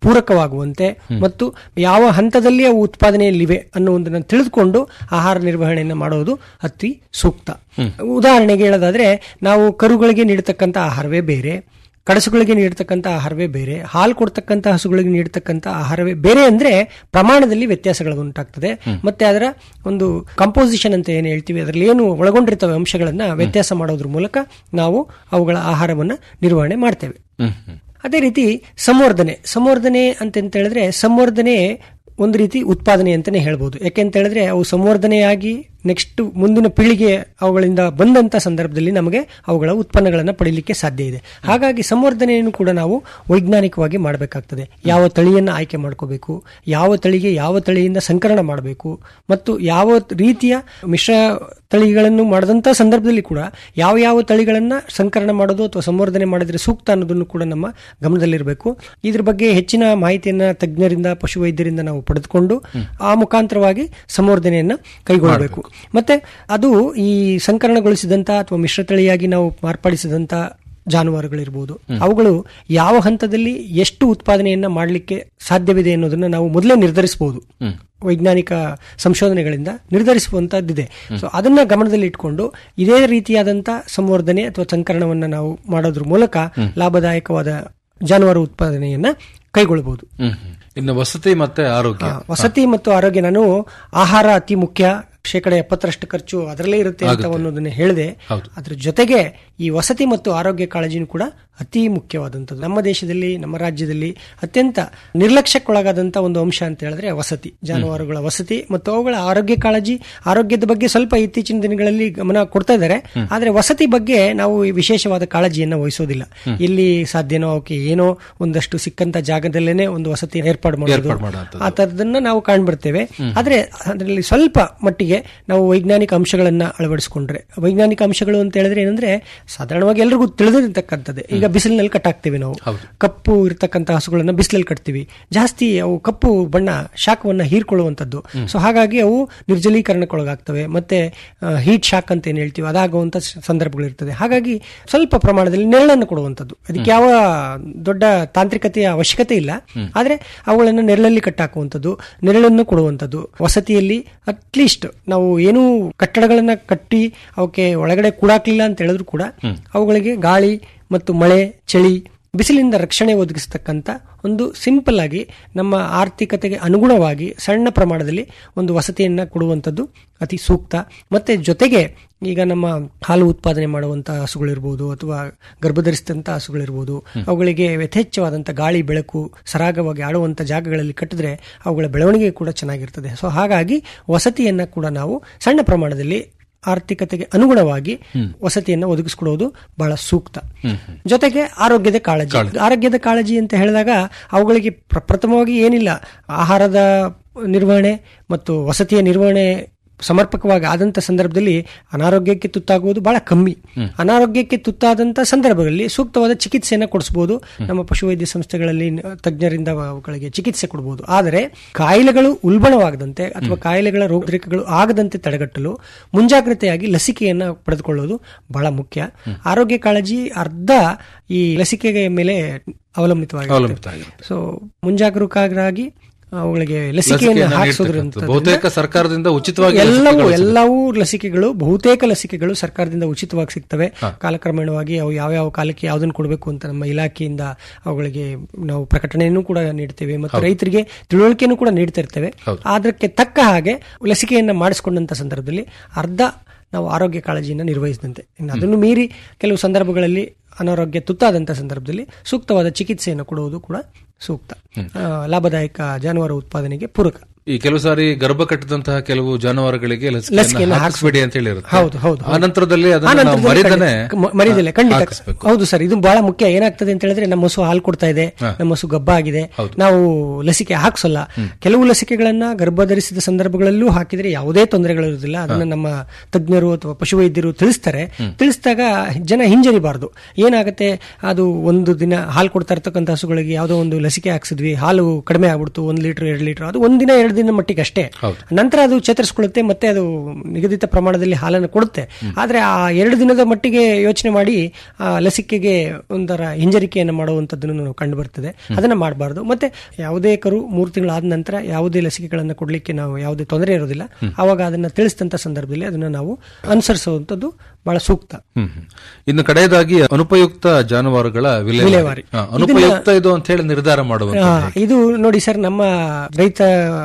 ಪೂರಕವಾಗುವಂತೆ ಮತ್ತು ಯಾವ ಹಂತದಲ್ಲಿ ಅವು ಉತ್ಪಾದನೆಯಲ್ಲಿವೆ ಅನ್ನುವುದನ್ನು ತಿಳಿದುಕೊಂಡು ಆಹಾರ ನಿರ್ವಹಣೆಯನ್ನು ಮಾಡುವುದು ಅತಿ ಸೂಕ್ತ ಉದಾಹರಣೆಗೆ ಹೇಳೋದಾದ್ರೆ ನಾವು ಕರುಗಳಿಗೆ ನೀಡತಕ್ಕಂಥ ಆಹಾರವೇ ಬೇರೆ ಕಡಸುಗಳಿಗೆ ನೀಡತಕ್ಕಂಥ ಆಹಾರವೇ ಬೇರೆ ಹಾಲು ಕೊಡ್ತಕ್ಕಂಥ ಹಸುಗಳಿಗೆ ನೀಡತಕ್ಕಂಥ ಆಹಾರವೇ ಬೇರೆ ಅಂದ್ರೆ ಪ್ರಮಾಣದಲ್ಲಿ ವ್ಯತ್ಯಾಸಗಳು ಉಂಟಾಗ್ತದೆ ಮತ್ತೆ ಅದರ ಒಂದು ಕಂಪೋಸಿಷನ್ ಅಂತ ಏನು ಹೇಳ್ತೀವಿ ಅದರಲ್ಲಿ ಏನು ಒಳಗೊಂಡಿರ್ತವೆ ಅಂಶಗಳನ್ನ ವ್ಯತ್ಯಾಸ ಮಾಡೋದ್ರ ಮೂಲಕ ನಾವು ಅವುಗಳ ಆಹಾರವನ್ನ ನಿರ್ವಹಣೆ ಮಾಡ್ತೇವೆ ಅದೇ ರೀತಿ ಸಂವರ್ಧನೆ ಸಂವರ್ಧನೆ ಅಂತ ಹೇಳಿದ್ರೆ ಸಂವರ್ಧನೆ ಒಂದು ರೀತಿ ಉತ್ಪಾದನೆ ಅಂತಾನೆ ಹೇಳ್ಬೋದು ಯಾಕೆಂತ ಹೇಳಿದ್ರೆ ಅವು ಸಂವರ್ಧನೆಯಾಗಿ ನೆಕ್ಸ್ಟ್ ಮುಂದಿನ ಪೀಳಿಗೆ ಅವುಗಳಿಂದ ಬಂದಂತ ಸಂದರ್ಭದಲ್ಲಿ ನಮಗೆ ಅವುಗಳ ಉತ್ಪನ್ನಗಳನ್ನು ಪಡೀಲಿಕ್ಕೆ ಸಾಧ್ಯ ಇದೆ ಹಾಗಾಗಿ ಸಂವರ್ಧನೆಯನ್ನು ಕೂಡ ನಾವು ವೈಜ್ಞಾನಿಕವಾಗಿ ಮಾಡಬೇಕಾಗ್ತದೆ ಯಾವ ತಳಿಯನ್ನು ಆಯ್ಕೆ ಮಾಡ್ಕೋಬೇಕು ಯಾವ ತಳಿಗೆ ಯಾವ ತಳಿಯಿಂದ ಸಂಕರಣ ಮಾಡಬೇಕು ಮತ್ತು ಯಾವ ರೀತಿಯ ಮಿಶ್ರ ತಳಿಗಳನ್ನು ಮಾಡದಂತ ಸಂದರ್ಭದಲ್ಲಿ ಕೂಡ ಯಾವ ಯಾವ ತಳಿಗಳನ್ನ ಸಂಕರಣ ಮಾಡೋದು ಅಥವಾ ಸಂವರ್ಧನೆ ಮಾಡಿದ್ರೆ ಸೂಕ್ತ ಅನ್ನೋದನ್ನು ಕೂಡ ನಮ್ಮ ಗಮನದಲ್ಲಿರಬೇಕು ಇದ್ರ ಬಗ್ಗೆ ಹೆಚ್ಚಿನ ಮಾಹಿತಿಯನ್ನ ತಜ್ಞರಿಂದ ಪಶುವೈದ್ಯರಿಂದ ನಾವು ಪಡೆದುಕೊಂಡು ಆ ಮುಖಾಂತರವಾಗಿ ಸಂವರ್ಧನೆಯನ್ನ ಕೈಗೊಳ್ಳಬೇಕು ಮತ್ತೆ ಅದು ಈ ಸಂಕರಣಗೊಳಿಸಿದಂತ ಅಥವಾ ಮಿಶ್ರತಳಿಯಾಗಿ ನಾವು ಮಾರ್ಪಡಿಸಿದಂತ ಜಾನುವಾರುಗಳಿರ್ಬೋದು ಅವುಗಳು ಯಾವ ಹಂತದಲ್ಲಿ ಎಷ್ಟು ಉತ್ಪಾದನೆಯನ್ನ ಮಾಡಲಿಕ್ಕೆ ಸಾಧ್ಯವಿದೆ ಅನ್ನೋದನ್ನ ನಾವು ಮೊದಲೇ ನಿರ್ಧರಿಸಬಹುದು ವೈಜ್ಞಾನಿಕ ಸಂಶೋಧನೆಗಳಿಂದ ನಿರ್ಧರಿಸುವಂತದ್ದಿದೆ ಸೊ ಅದನ್ನ ಗಮನದಲ್ಲಿ ಇಟ್ಕೊಂಡು ಇದೇ ರೀತಿಯಾದಂತ ಸಂವರ್ಧನೆ ಅಥವಾ ಸಂಕರಣವನ್ನ ನಾವು ಮಾಡೋದ್ರ ಮೂಲಕ ಲಾಭದಾಯಕವಾದ ಜಾನುವಾರು ಉತ್ಪಾದನೆಯನ್ನ ಕೈಗೊಳ್ಳಬಹುದು ಇನ್ನು ವಸತಿ ಮತ್ತೆ ಆರೋಗ್ಯ ಆ, ವಸತಿ ಮತ್ತು ಆರೋಗ್ಯ ನಾನು ಆಹಾರ ಅತಿ ಮುಖ್ಯ ಶೇಕಡ ಎಪ್ಪತ್ತರಷ್ಟು ಖರ್ಚು ಅದರಲ್ಲೇ ಇರುತ್ತೆ ಅಂತ ಆಗುತ್ತೆ. ಅನ್ನೋದನ್ನ ಹೇಳಿದೆ ಹೌದು. ಅದ್ರ ಜೊತೆಗೆ ಈ ವಸತಿ ಮತ್ತು ಆರೋಗ್ಯ ಕಾಳಜಿನೂ ಕೂಡ ಅತಿ ಮುಖ್ಯವಾದಂಥದ್ದು ನಮ್ಮ ದೇಶದಲ್ಲಿ ನಮ್ಮ ರಾಜ್ಯದಲ್ಲಿ ಅತ್ಯಂತ ನಿರ್ಲಕ್ಷ್ಯಕ್ಕೊಳಗಾದಂತ ಒಂದು ಅಂಶ ಅಂತ ಹೇಳಿದ್ರೆ ವಸತಿ ಜಾನುವಾರುಗಳ ವಸತಿ ಮತ್ತು ಅವುಗಳ ಆರೋಗ್ಯ ಕಾಳಜಿ ಆರೋಗ್ಯದ ಬಗ್ಗೆ ಸ್ವಲ್ಪ ಇತ್ತೀಚಿನ ದಿನಗಳಲ್ಲಿ ಗಮನ ಕೊಡ್ತಾ ಇದ್ದಾರೆ ಆದ್ರೆ ವಸತಿ ಬಗ್ಗೆ ನಾವು ಈ ವಿಶೇಷವಾದ ಕಾಳಜಿಯನ್ನ ವಹಿಸೋದಿಲ್ಲ ಎಲ್ಲಿ ಸಾಧ್ಯನೋ ಅವಕ್ಕೆ ಏನೋ ಒಂದಷ್ಟು ಸಿಕ್ಕಂತ ಜಾಗದಲ್ಲೇನೆ ಒಂದು ವಸತಿ ಏರ್ಪಾಡು ಮಾಡೋದು ಏರ್ಪಾಡು ಮಾಡೋಂಥದ್ದು. ಆ ತರದನ್ನ ನಾವು ಕಾಣ್ಬರ್ತೇವೆ ಆದ್ರೆ ಅದರಲ್ಲಿ ಸ್ವಲ್ಪ ಮಟ್ಟಿಗೆ ನಾವು ವೈಜ್ಞಾನಿಕ ಅಂಶಗಳನ್ನ ಅಳವಡಿಸಿಕೊಂಡ್ರೆ ವೈಜ್ಞಾನಿಕ ಅಂಶಗಳು ಅಂತ ಹೇಳಿದ್ರೆ ಏನಂದ್ರೆ ಸಾಧಾರಣವಾಗಿ ಎಲ್ರಿಗೂ ತಿಳಿದಿರ್ತಕ್ಕಂಥದ್ದೇ ಈಗ ಬಿಸಿಲಿನಲ್ಲಿ ಕಟ್ಟಾಕ್ತಿವಿ ನಾವು ಕಪ್ಪು ಇರ್ತಕ್ಕಂಥ ಹಸುಗಳನ್ನ ಬಿಸಿಲಲ್ಲಿ ಕಟ್ತೀವಿ ಜಾಸ್ತಿ ಅವು ಕಪ್ಪು ಬಣ್ಣ ಶಾಖವನ್ನ ಹೀರ್ಕೊಳ್ಳುವಂಥದ್ದು ಸೊ ಹಾಗಾಗಿ ಅವು ನಿರ್ಜಲೀಕರಣಕ್ಕೊಳಗಾಗ್ತವೆ ಮತ್ತೆ ಹೀಟ್ ಶಾಕ್ ಅಂತ ಏನ್ ಹೇಳ್ತೀವಿ ಅದಾಗುವಂತ ಸಂದರ್ಭಗಳು ಇರ್ತದೆ ಹಾಗಾಗಿ ಸ್ವಲ್ಪ ಪ್ರಮಾಣದಲ್ಲಿ ನೆರಳನ್ನು ಕೊಡುವಂಥದ್ದು ಅದಕ್ಕೆ ಯಾವ ದೊಡ್ಡ ತಾಂತ್ರಿಕತೆಯ ಅವಶ್ಯಕತೆ ಇಲ್ಲ ಆದ್ರೆ ಅವುಗಳನ್ನು ನೆರಳಲ್ಲಿ ಕಟ್ಟಾಕುವಂಥದ್ದು ನೆರಳನ್ನು ಕೊಡುವಂಥದ್ದು ವಸತಿಯಲ್ಲಿ ಅಟ್ಲೀಸ್ಟ್ ನಾವು ಏನೂ ಕಟ್ಟಡಗಳನ್ನ ಕಟ್ಟಿ ಅವಕ್ಕೆ ಒಳಗಡೆ ಕೂಡಾಕ್ಲಿಲ್ಲ ಅಂತ ಹೇಳಿದ್ರು ಕೂಡ ಅವುಗಳಿಗೆ ಗಾಳಿ ಮತ್ತು ಮಳೆ ಚಳಿ ಬಿಸಿಲಿಂದ ರಕ್ಷಣೆ ಒದಗಿಸತಕ್ಕಂತ ಒಂದು ಸಿಂಪಲ್ ಆಗಿ ನಮ್ಮ ಆರ್ಥಿಕತೆಗೆ ಅನುಗುಣವಾಗಿ ಸಣ್ಣ ಪ್ರಮಾಣದಲ್ಲಿ ಒಂದು ವಸತಿಯನ್ನ ಕೊಡುವಂಥದ್ದು ಅತಿ ಸೂಕ್ತ ಮತ್ತೆ ಜೊತೆಗೆ ಈಗ ನಮ್ಮ ಹಾಲು ಉತ್ಪಾದನೆ ಮಾಡುವಂತ ಹಸುಗಳಿರ್ಬೋದು ಅಥವಾ ಗರ್ಭಧರಿಸಿದಂತ ಹಸುಗಳಿರ್ಬೋದು ಅವುಗಳಿಗೆ ಯಥೇಚ್ಛವಾದಂತ ಗಾಳಿ ಬೆಳಕು ಸರಾಗವಾಗಿ ಆಡುವಂತ ಜಾಗಗಳಲ್ಲಿ ಕಟ್ಟಿದ್ರೆ ಅವುಗಳ ಬೆಳವಣಿಗೆ ಕೂಡ ಚೆನ್ನಾಗಿರ್ತದೆ ಸೊ ಹಾಗಾಗಿ ವಸತಿಯನ್ನ ಕೂಡ ನಾವು ಸಣ್ಣ ಪ್ರಮಾಣದಲ್ಲಿ ಆರ್ಥಿಕತೆಗೆ ಅನುಗುಣವಾಗಿ ವಸತಿಯನ್ನು ಒದಗಿಸಿಕೊಡುವುದು ಬಹಳ ಸೂಕ್ತ ಜೊತೆಗೆ ಆರೋಗ್ಯದ ಕಾಳಜಿ ಆರೋಗ್ಯದ ಕಾಳಜಿ ಅಂತ ಹೇಳಿದಾಗ ಅವುಗಳಿಗೆ ಪ್ರ- ಪ್ರಥಮವಾಗಿ ಏನಿಲ್ಲ ಆಹಾರದ ನಿರ್ವಹಣೆ ಮತ್ತು ವಸತಿಯ ನಿರ್ವಹಣೆ ಸಮರ್ಪಕವಾಗಿ ಆದಂತ ಸಂದರ್ಭದಲ್ಲಿ ಅನಾರೋಗ್ಯಕ್ಕೆ ತುತ್ತಾಗುವುದು ಬಹಳ ಕಮ್ಮಿ ಅನಾರೋಗ್ಯಕ್ಕೆ ತುತ್ತಾದಂತ ಸಂದರ್ಭದಲ್ಲಿ ಸೂಕ್ತವಾದ ಚಿಕಿತ್ಸೆಯನ್ನು ಕೊಡಿಸಬಹುದು ನಮ್ಮ ಪಶುವೈದ್ಯ ಸಂಸ್ಥೆಗಳಲ್ಲಿ ನ- ತಜ್ಞರಿಂದ ಅವುಗಳಿಗೆ ಚಿಕಿತ್ಸೆ ಕೊಡಬಹುದು ಆದರೆ ಕಾಯಿಲೆಗಳು ಉಲ್ಬಣವಾಗದಂತೆ ಅಥವಾ ಕಾಯಿಲೆಗಳ ರೋಗರೇಖೆಗಳು ಆಗದಂತೆ ತಡೆಗಟ್ಟಲು ಮುಂಜಾಗ್ರತೆಯಾಗಿ ಲಸಿಕೆಯನ್ನ ಪಡೆದುಕೊಳ್ಳೋದು ಬಹಳ ಮುಖ್ಯ ಆರೋಗ್ಯ ಕಾಳಜಿ ಅರ್ಧ ಈ ಲಸಿಕೆಗೆ ಮೇಲೆ ಅವಲಂಬಿತವಾಗಿರುತ್ತೆ ಅವಲಂಬಿತವಾಗಿರುತ್ತೆ. ಸೊ ಮುಂಜಾಗರೂಕರಾಗಿ ಅವುಗಳಿಗೆ ಲಸಿಕೆಯನ್ನು ಲಸಿಕೆಯನ್ನ ಹಾಕಿಸೋದ್ರಿಂದ ನೀಡ್ತಕ್ಕಂಥದ್ದು. ಬಹುತೇಕ ಸರ್ಕಾರದಿಂದ ಉಚಿತವಾಗಿ ಎಲ್ಲವೂ ಲಸಿಕೆಗಳು ಸಿಗುತ್ತೆ. ಎಲ್ಲವೂ ಲಸಿಕೆಗಳು ಬಹುತೇಕ ಲಸಿಕೆಗಳು ಸರ್ಕಾರದಿಂದ ಉಚಿತವಾಗಿ ಸಿಗ್ತವೆ ಕಾಲಕ್ರಮೇಣವಾಗಿ ಅವು ಯಾವ್ಯಾವ ಕಾಲಕ್ಕೆ ಯಾವ್ದನ್ನು ಕೊಡಬೇಕು ಅಂತ ನಮ್ಮ ಇಲಾಖೆಯಿಂದ ಅವುಗಳಿಗೆ ನಾವು ಪ್ರಕಟಣೆಯನ್ನು ಕೂಡ ನೀಡ್ತೇವೆ ಮತ್ತು ರೈತರಿಗೆ ತಿಳುವಳಿಕೆಯನ್ನು ಕೂಡ ನೀಡ್ತಾ ಇರ್ತೇವೆ ಅದಕ್ಕೆ ತಕ್ಕ ಹಾಗೆ ಲಸಿಕೆಯನ್ನ ಮಾಡಿಸಿಕೊಂಡಂತ ಸಂದರ್ಭದಲ್ಲಿ ಅರ್ಧ ನಾವು ಆರೋಗ್ಯ ಕಾಳಜಿಯನ್ನು ನಿರ್ವಹಿಸಿದಂತೆ ಇನ್ನು ಅದನ್ನು ಮೀರಿ ಕೆಲವು ಸಂದರ್ಭಗಳಲ್ಲಿ ಅನಾರೋಗ್ಯ ತುತ್ತಾದಂತ ಸಂದರ್ಭದಲ್ಲಿ ಸೂಕ್ತವಾದ ಚಿಕಿತ್ಸೆಯನ್ನು ಕೊಡುವುದು ಕೂಡ ಸೂಕ್ತ ಆ, ಲಾಭದಾಯಕ ಜಾನುವಾರು ಉತ್ಪಾದನೆಗೆ ಪೂರಕ ಈ ಕೆಲವು ಸಾರಿ ಗರ್ಭ ಕಟ್ಟಿದಂತಹ ಕೆಲವು ಜಾನುವಾರುಗಳಿಗೆ ಲಸಿಕೆಯನ್ನ ಲಸಿಕೆಯನ್ನು ಹಾಕಿಸ್ಬೇಡಿ ಅಂತ ಹೇಳಿರುತ್ತೆ ಹೌದು ಹೌದು ಆ ನಂತರದಲ್ಲಿ ಆ ಅದನ್ನ ನಾವು ನಂತರದಲ್ಲಿ ಮರಿದನೆ ಖಂಡಿತ- ಮ- ಮರಿದಲೆ ಖಂಡಿತ ಹಾಕಿಸ್ಬೇಕು. ಹೌದು ಸರ್ ಇದು ಬಹಳ ಮುಖ್ಯ ಏನಾಗ್ತದೆ ಅಂತ ಹೇಳಿದ್ರೆ ನಮ್ಮ ಹಸು ಹಾಲು ಕೊಡ್ತಾ ಇದೆ ನಮ್ಮ ಹಸು ಗಬ್ಬ ಆಗಿದೆ ನಾವು ಲಸಿಕೆ ಹಾಕ್ಸಲ್ಲ ಕೆಲವು ಲಸಿಕೆಗಳನ್ನ ಗರ್ಭಧರಿಸಿದ ಸಂದರ್ಭಗಳಲ್ಲೂ ಹಾಕಿದ್ರೆ ಯಾವುದೇ ತೊಂದರೆಗಳಿರುವುದಿಲ್ಲ ಅದನ್ನ ನಮ್ಮ ತಜ್ಞರು ಅಥವಾ ಪಶುವೈದ್ಯರು ತಿಳಿಸ್ತಾರೆ ತಿಳಿಸಿದಾಗ ಜನ ಹಿಂಜರಿಬಾರದು ಏನಾಗುತ್ತೆ ಅದು ಒಂದು ದಿನ ಹಾಲು ಕೊಡ್ತಾ ಇರ್ತಕ್ಕಂಥ ಹಸುಗಳಿಗೆ ಯಾವುದೋ ಒಂದು ಲಸಿಕೆ ಹಾಕ್ಸಿದ್ವಿ ಹಾಲು ಕಡಿಮೆ ಆಗ್ಬಿಡ್ತು ಒಂದ್ ಲೀಟರ್ ಎರಡು ಲೀಟರ್ ಅದು ಒಂದಿನ ಎರಡು ಎರಡು ದಿನ ಮಟ್ಟಿಗೆ ಅಷ್ಟೇ ನಂತರ ಅದು ಚೇತರಿಸಿಕೊಳ್ಳುತ್ತೆ ಮತ್ತೆ ಅದು ನಿಗದಿತ ಪ್ರಮಾಣದಲ್ಲಿ ಹಾಲನ್ನು ಕೊಡುತ್ತೆ ಆದ್ರೆ ಆ ಎರಡು ದಿನದ ಮಟ್ಟಿಗೆ ಯೋಚನೆ ಮಾಡಿ ಆ ಲಸಿಕೆಗೆ ಒಂಥರ ಹಿಂಜರಿಕೆಯನ್ನು ಮಾಡುವಂತದ್ದನ್ನು ನಾವು ಕಂಡು ಬರ್ತದೆ ಅದನ್ನ ಮಾಡಬಾರ್ದು ಮತ್ತೆ ಯಾವುದೇ ಕರು ಮೂರು ತಿಂಗಳಾದ ನಂತರ ಯಾವುದೇ ಲಸಿಕೆಗಳನ್ನು ಕೊಡ್ಲಿಕ್ಕೆ ನಾವು ಯಾವುದೇ ತೊಂದರೆ ಇರೋದಿಲ್ಲ ಆವಾಗ ಅದನ್ನ ತಿಳಿಸಿದಂತ ಸಂದರ್ಭದಲ್ಲಿ ಅದನ್ನ ನಾವು ಅನುಸರಿಸುವಂತದ್ದು ಬಹಳ ಸೂಕ್ತ ಹ್ಮ್ ಹ್ಮ್. ಇನ್ನು ಕಡೆಯದಾಗಿ ಅನುಪಯುಕ್ತ ಜಾನುವಾರುಗಳ ವಿಲೇವಾರಿ ವಿಲೇವಾರಿ. ಹಾ, ಅನುಪಯುಕ್ತ ಇದು ಅಂತ ಹೇಳಿ ನಿರ್ಧಾರ ಮಾಡುವಂತ ಆ, ಇದು ನೋಡಿ ಸರ್ ನಮ್ಮ ರೈತ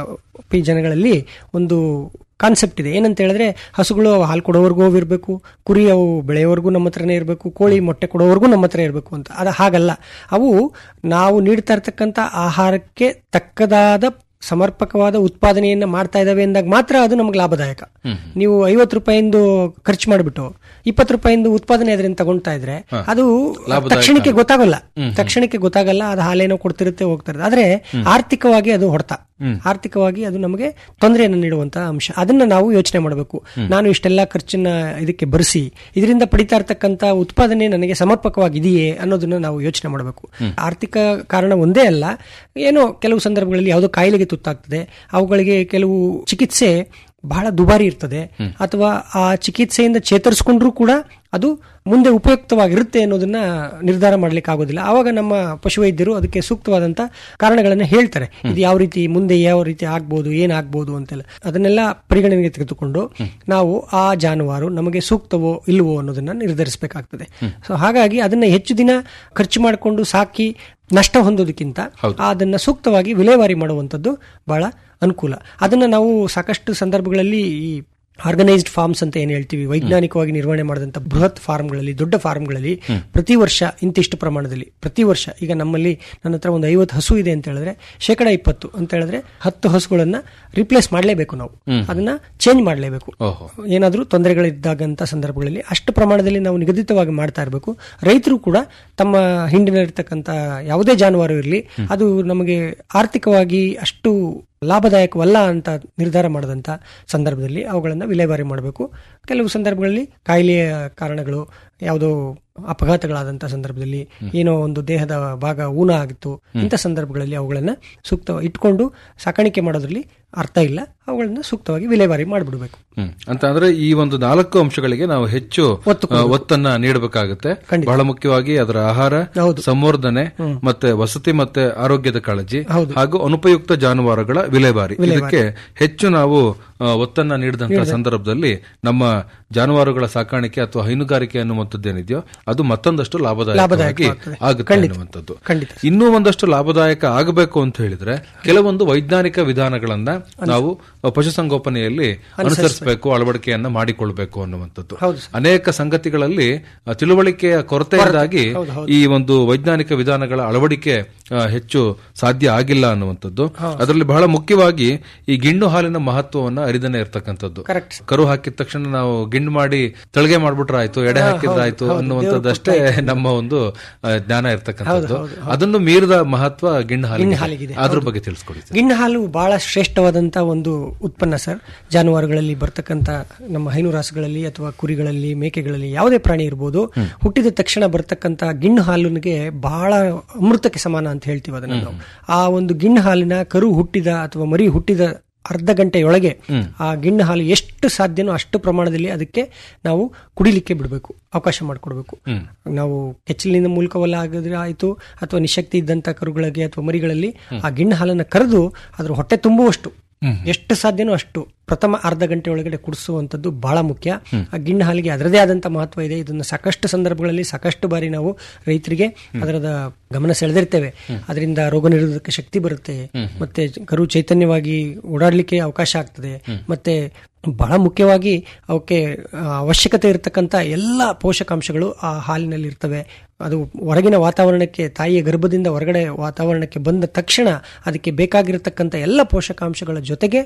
ಪಿ ಜನಗಳಲ್ಲಿ ಒಂದು ಕಾನ್ಸೆಪ್ಟ್ ಇದೆ ಏನಂತ ಹೇಳಿದ್ರೆ ಹಸುಗಳು ಅವು ಹಾಲು ಕೊಡೋವರೆಗೂ ಅವು ಇರಬೇಕು ಕುರಿ ಅವು ಬೆಳೆಯೋವರೆಗೂ ನಮ್ಮ ಹತ್ರನೇ ಇರಬೇಕು ಕೋಳಿ ಮೊಟ್ಟೆ ಕೊಡೋವರೆಗೂ ನಮ್ಮ ಹತ್ರ ಇರಬೇಕು ಅಂತ ಅದು ಹಾಗಲ್ಲ ಅವು ನಾವು ನೀಡ್ತಾ ಇರ್ತಕ್ಕಂಥ ಆಹಾರಕ್ಕೆ ತಕ್ಕದಾದ ಸಮರ್ಪಕವಾದ ಉತ್ಪಾದನೆಯನ್ನ ಮಾಡ್ತಾ ಇದಾವೆ ಅಂದಾಗ ಮಾತ್ರ ಅದು ನಮಗೆ ಲಾಭದಾಯಕ ನೀವು ಐವತ್ತು ರೂಪಾಯಿಂದು ಖರ್ಚು ಮಾಡಿಬಿಟ್ಟು ಇಪ್ಪತ್ತು ರೂಪಾಯಿಂದು ಉತ್ಪಾದನೆ ಅದರಿಂದ ತಗೊಂತಾ ಇದ್ರೆ ಅದು ಲಾಭದಾಯಕ ತಕ್ಷಣಕ್ಕೆ ಅಲ್ಲ. ಗೊತ್ತಾಗಲ್ಲ ಹ್ಮ್, ಹ್ಮ್. ತಕ್ಷಣಕ್ಕೆ ಗೊತ್ತಾಗಲ್ಲ ಅದು ಹಾಲೇನೋ ಕೊಡ್ತಿರುತ್ತೆ ಹೋಗ್ತಾ ಇರುತ್ತೆ ಆದ್ರೆ ಆರ್ಥಿಕವಾಗಿ ಅದು ಹೊಡೆತ ಆರ್ಥಿಕವಾಗಿ ಅದು ನಮಗೆ ತೊಂದರೆಯನ್ನು ನೀಡುವಂತ ಅಂಶ ಅದನ್ನ ನಾವು ಯೋಚನೆ ಮಾಡಬೇಕು ನಾನು ಇಷ್ಟೆಲ್ಲ ಖರ್ಚನ್ನ ಇದಕ್ಕೆ ಬರೆಸಿ ಇದರಿಂದ ಪಡಿತಾ ಇರ್ತಕ್ಕಂತ ಉತ್ಪಾದನೆ ನನಗೆ ಸಮರ್ಪಕವಾಗಿದೆಯೇ ಅನ್ನೋದನ್ನ ನಾವು ಯೋಚನೆ ಮಾಡಬೇಕು ಆರ್ಥಿಕ ಕಾರಣ ಒಂದೇ ಅಲ್ಲ ಏನೋ ಕೆಲವು ಸಂದರ್ಭಗಳಲ್ಲಿ ಯಾವುದೋ ಕಾಯಿಲೆಗೆ ತುತ್ತಾಗ್ತದೆ ಅವುಗಳಿಗೆ ಕೆಲವು ಚಿಕಿತ್ಸೆ ಬಹಳ ದುಬಾರಿ ಇರ್ತದೆ ಅಥವಾ ಆ ಚಿಕಿತ್ಸೆಯಿಂದ ಚೇತರಿಸ್ಕೊಂಡ್ರೂ ಕೂಡ ಅದು ಮುಂದೆ ಉಪಯುಕ್ತವಾಗಿರುತ್ತೆ ಅನ್ನೋದನ್ನ ನಿರ್ಧಾರ ಮಾಡ್ಲಿಕ್ಕೆ ಆಗೋದಿಲ್ಲ ಆವಾಗ ನಮ್ಮ ಪಶುವೈದ್ಯರು ಅದಕ್ಕೆ ಸೂಕ್ತವಾದಂತ ಕಾರಣಗಳನ್ನ ಹೇಳ್ತಾರೆ ಇದು ಯಾವ ರೀತಿ ಮುಂದೆ ಯಾವ ರೀತಿ ಆಗ್ಬೋದು ಏನಾಗ್ಬೋದು ಅಂತೆಲ್ಲ ಅದನ್ನೆಲ್ಲ ಪರಿಗಣನೆಗೆ ತೆಗೆದುಕೊಂಡು ನಾವು ಆ ಜಾನುವಾರು ನಮಗೆ ಸೂಕ್ತವೋ ಇಲ್ವೋ ಅನ್ನೋದನ್ನ ನಿರ್ಧರಿಸಬೇಕಾಗ್ತದೆ ಸೊ ಹಾಗಾಗಿ ಅದನ್ನ ಹೆಚ್ಚು ದಿನ ಖರ್ಚು ಮಾಡಿಕೊಂಡು ಸಾಕಿ ನಷ್ಟ ಹೊಂದೋದಕ್ಕಿಂತ ಅದನ್ನ ಸೂಕ್ತವಾಗಿ ವಿಲೇವಾರಿ ಮಾಡುವಂಥದ್ದು ಬಹಳ ಅನುಕೂಲ ಅದನ್ನ ನಾವು ಸಾಕಷ್ಟು ಸಂದರ್ಭಗಳಲ್ಲಿ ಈ ಆರ್ಗನೈಸ್ಡ್ ಫಾರ್ಮ್ಸ್ ಅಂತ ಏನ್ ಹೇಳ್ತೀವಿ ವೈಜ್ಞಾನಿಕವಾಗಿ ನಿರ್ವಹಣೆ ಮಾಡಿದಂತ ಬೃಹತ್ ಫಾರ್ಮ್ಗಳಲ್ಲಿ ದೊಡ್ಡ ಫಾರ್ಮ್ಗಳಲ್ಲಿ ಪ್ರತಿ ವರ್ಷ ಇಂತಿಷ್ಟು ಪ್ರಮಾಣದಲ್ಲಿ ಪ್ರತಿ ವರ್ಷ ಈಗ ನಮ್ಮಲ್ಲಿ ನನ್ನ ಹತ್ರ ಒಂದು ಐವತ್ತು ಹಸು ಇದೆ ಅಂತ ಹೇಳಿದ್ರೆ ಶೇಕಡ ಇಪ್ಪತ್ತು ಅಂತ ಹೇಳಿದ್ರೆ ಹತ್ತು ಹಸುಗಳನ್ನ ರಿಪ್ಲೇಸ್ ಮಾಡಲೇಬೇಕು ನಾವು ಹ್ಮ್. ಅದನ್ನ ಚೇಂಜ್ ಮಾಡಲೇಬೇಕು ಓಹೋ ಏನಾದರೂ ತೊಂದರೆಗಳಿದ್ದಾಗಂತ ಸಂದರ್ಭಗಳಲ್ಲಿ ಅಷ್ಟು ಪ್ರಮಾಣದಲ್ಲಿ ನಾವು ನಿಗದಿತವಾಗಿ ಮಾಡ್ತಾ ಇರಬೇಕು ರೈತರು ಕೂಡ ತಮ್ಮ ಹಿಂಡಿನಲ್ಲಿರ್ತಕ್ಕಂಥ ಯಾವುದೇ ಜಾನುವಾರು ಇರಲಿ ಅದು ನಮಗೆ ಆರ್ಥಿಕವಾಗಿ ಅಷ್ಟು ಲಾಭದಾಯಕವಲ್ಲ ಅಂತ ನಿರ್ಧಾರ ಮಾಡಿದಂಥ ಸಂದರ್ಭದಲ್ಲಿ ಅವುಗಳನ್ನು ವಿಲೇವಾರಿ ಮಾಡಬೇಕು ಕೆಲವು ಸಂದರ್ಭಗಳಲ್ಲಿ ಕಾಯಿಲೆಯ ಕಾರಣಗಳು ಯಾವುದೋ ಅಪಘಾತಗಳಾದಂಥ ಸಂದರ್ಭದಲ್ಲಿ ಏನೋ ಒಂದು ದೇಹದ ಭಾಗ ಊನ ಆಗಿತ್ತು ಇಂಥ ಸಂದರ್ಭಗಳಲ್ಲಿ ಅವುಗಳನ್ನು ಸೂಕ್ತ ಇಟ್ಕೊಂಡು ಸಾಕಾಣಿಕೆ ಮಾಡೋದ್ರಲ್ಲಿ ಅರ್ಥ ಇಲ್ಲ ಅವುಗಳನ್ನ ಸೂಕ್ತವಾಗಿ ವಿಲೇವಾರಿ ಮಾಡಿಬಿಡಬೇಕು ಹ್ಮ್ ಅಂತ ಅಂದ್ರೆ ಈ ಒಂದು ನಾಲ್ಕು ಅಂಶಗಳಿಗೆ ನಾವು ಹೆಚ್ಚು ಆ, ಒತ್ತನ್ನ ನೀಡಬೇಕಾಗುತ್ತೆ ಬಹಳ ಮುಖ್ಯವಾಗಿ ಅದರ ಆಹಾರ ಸಂವರ್ಧನೆ ಮತ್ತೆ ವಸತಿ ಮತ್ತೆ ಆರೋಗ್ಯದ ಕಾಳಜಿ ಹಾಗೂ ಅನುಪಯುಕ್ತ ಜಾನುವಾರುಗಳ ವಿಲೇವಾರಿ ಇದಕ್ಕೆ ಹೆಚ್ಚು ನಾವು ಆ, ಒತ್ತನ್ನ ನೀಡಿದಂತಹ ಸಂದರ್ಭದಲ್ಲಿ ನಮ್ಮ ಜಾನುವಾರುಗಳ ಸಾಕಾಣಿಕೆ ಅಥವಾ ಹೈನುಗಾರಿಕೆ ಅನ್ನುವಂಥದ್ದೇನಿದೆಯೋ ಅದು ಮತ್ತೊಂದಷ್ಟು ಲಾಭದಾಯಕವಾಗಿ ಲಾಭದಾಯಕವಾಗ್ತದೆ. ಆಗುತ್ತೆ ಖಂಡಿತ. ಅನ್ನುವಂಥದ್ದು ಖಂಡಿತ. ಇನ್ನೂ ಒಂದಷ್ಟು ಲಾಭದಾಯಕ ಆಗಬೇಕು ಅಂತ ಹೇಳಿದ್ರೆ ಕೆಲವೊಂದು ವೈಜ್ಞಾನಿಕ ವಿಧಾನಗಳನ್ನ ನಾವು ಪಶುಸಂಗೋಪನೆಯಲ್ಲಿ ಅನುಸರಿಸಬೇಕು ಅಳವಡಿಕೆಯನ್ನ ಮಾಡಿಕೊಳ್ಬೇಕು ಅನ್ನುವಂಥದ್ದು ಅನೇಕ ಸಂಗತಿಗಳಲ್ಲಿ ಆ, ತಿಳುವಳಿಕೆಯ ಕೊರತೆಯಿಂದಾಗಿ ಈ ಒಂದು ವೈಜ್ಞಾನಿಕ ವಿಧಾನಗಳ ಅಳವಡಿಕೆ ಆ, ಹೆಚ್ಚು ಸಾಧ್ಯ ಆಗಿಲ್ಲ ಅನ್ನುವಂಥದ್ದು ಅದರಲ್ಲಿ ಬಹಳ ಮುಖ್ಯವಾಗಿ ಈ ಗಿಣ್ಣು ಹಾಲಿನ ಮಹತ್ವವನ್ನ ಅರಿದನೆ ಇರ್ತಕ್ಕಂಥದ್ದು ಕರು ಹಾಕಿದ ತಕ್ಷಣ ನಾವು ಗಿಂಡು ಮಾಡಿ ತಳಿಗೆ ಮಾಡ್ಬಿಟ್ರೆ ಆಯ್ತು ಎಡೆ ಹಾಕಿದ್ರೆ ಆಯ್ತು ಅನ್ನುವಂಥದ್ದಷ್ಟೇ ನಮ್ಮ ಒಂದು ಆ, ಜ್ಞಾನ ಇರ್ತಕ್ಕಂಥದ್ದು ಅದನ್ನು ಮೀರಿದ ಮಹತ್ವ ಗಿಣ್ಣು ಗಿಣ್ಣು ಹಾಲಿಗೆ ಹಾಲಿಗಿದೆ. ಅದ್ರ ಬಗ್ಗೆ ತಿಳಿಸ್ಕೊಡಿ ಗಿಣ್ಣು ಹಾಲು ಬಹಳ ಶ್ರೇಷ್ಠವಾದಂತ ಒಂದು ಉತ್ಪನ್ನ ಸರ್ ಜಾನುವಾರುಗಳಲ್ಲಿ ಬರ್ತಕ್ಕಂತ ನಮ್ಮ ಹೈನುರಾಸುಗಳಲ್ಲಿ ಅಥವಾ ಕುರಿಗಳಲ್ಲಿ ಮೇಕೆಗಳಲ್ಲಿ ಯಾವುದೇ ಪ್ರಾಣಿ ಇರ್ಬೋದು ಹುಟ್ಟಿದ ತಕ್ಷಣ ಬರ್ತಕ್ಕಂತ ಗಿಣ್ಣು ಹಾಲಿಗೆ ಬಹಳ ಅಮೃತಕ್ಕೆ ಸಮಾನ ಅಂತ ಹೇಳ್ತೀವಿ ಅದನ್ನ ನಾವು ಆ ಒಂದು ಗಿಣ್ಣು ಹಾಲಿನ ಕರು ಹುಟ್ಟಿದ ಅಥವಾ ಮರಿ ಹುಟ್ಟಿದ ಅರ್ಧ ಗಂಟೆಯೊಳಗೆ ಆ ಗಿಣ್ಣು ಹಾಲು ಎಷ್ಟು ಸಾಧ್ಯನೋ ಅಷ್ಟು ಪ್ರಮಾಣದಲ್ಲಿ ಅದಕ್ಕೆ ನಾವು ಕುಡಿಲಿಕ್ಕೆ ಬಿಡಬೇಕು ಅವಕಾಶ ಮಾಡಿಕೊಡ್ಬೇಕು ನಾವು ಕೆಚ್ಚಲಿನ ಮೂಲಕವಲ್ಲ ಆಗಿದ್ರೆ ಆಯ್ತು ಅಥವಾ ನಿಶಕ್ತಿ ಇದ್ದಂತ ಕರುಗಳಿಗೆ ಅಥವಾ ಮರಿಗಳಲ್ಲಿ ಆ ಗಿಣ್ಣು ಹಾಲನ್ನು ಕರೆದು ಅದ್ರ ಹೊಟ್ಟೆ ತುಂಬುವಷ್ಟು ಎಷ್ಟು ಸಾಧ್ಯನೋ ಅಷ್ಟು ಪ್ರಥಮ ಅರ್ಧ ಗಂಟೆ ಒಳಗಡೆ ಕುಡಿಸುವಂತದ್ದು ಬಹಳ ಮುಖ್ಯ ಆ ಗಿಣ್ಣು ಹಾಲಿಗೆ ಅದರದೇ ಆದಂತ ಮಹತ್ವ ಇದೆ ಇದನ್ನು ಸಾಕಷ್ಟು ಸಂದರ್ಭಗಳಲ್ಲಿ ಸಾಕಷ್ಟು ಬಾರಿ ನಾವು ರೈತರಿಗೆ ಅದರದ ಗಮನ ಸೆಳೆದಿರ್ತೇವೆ ಅದರಿಂದ ರೋಗ ನಿರೋಧಕ ಶಕ್ತಿ ಬರುತ್ತೆ ಮತ್ತೆ ಕರು ಚೈತನ್ಯವಾಗಿ ಓಡಾಡ್ಲಿಕ್ಕೆ ಅವಕಾಶ ಆಗ್ತದೆ ಮತ್ತೆ ಬಹಳ ಮುಖ್ಯವಾಗಿ ಅವಕ್ಕೆ ಆ, ಅವಶ್ಯಕತೆ ಇರತಕ್ಕಂತ ಎಲ್ಲ ಪೋಷಕಾಂಶಗಳು ಆ ಹಾಲಿನಲ್ಲಿ ಇರ್ತವೆ ಅದು ಹೊರಗಿನ ವಾತಾವರಣಕ್ಕೆ ತಾಯಿಯ ಗರ್ಭದಿಂದ ಹೊರಗಡೆ ವಾತಾವರಣಕ್ಕೆ ಬಂದ ತಕ್ಷಣ ಅದಕ್ಕೆ ಬೇಕಾಗಿರತಕ್ಕಂಥ ಎಲ್ಲ ಪೋಷಕಾಂಶಗಳ ಜೊತೆಗೆ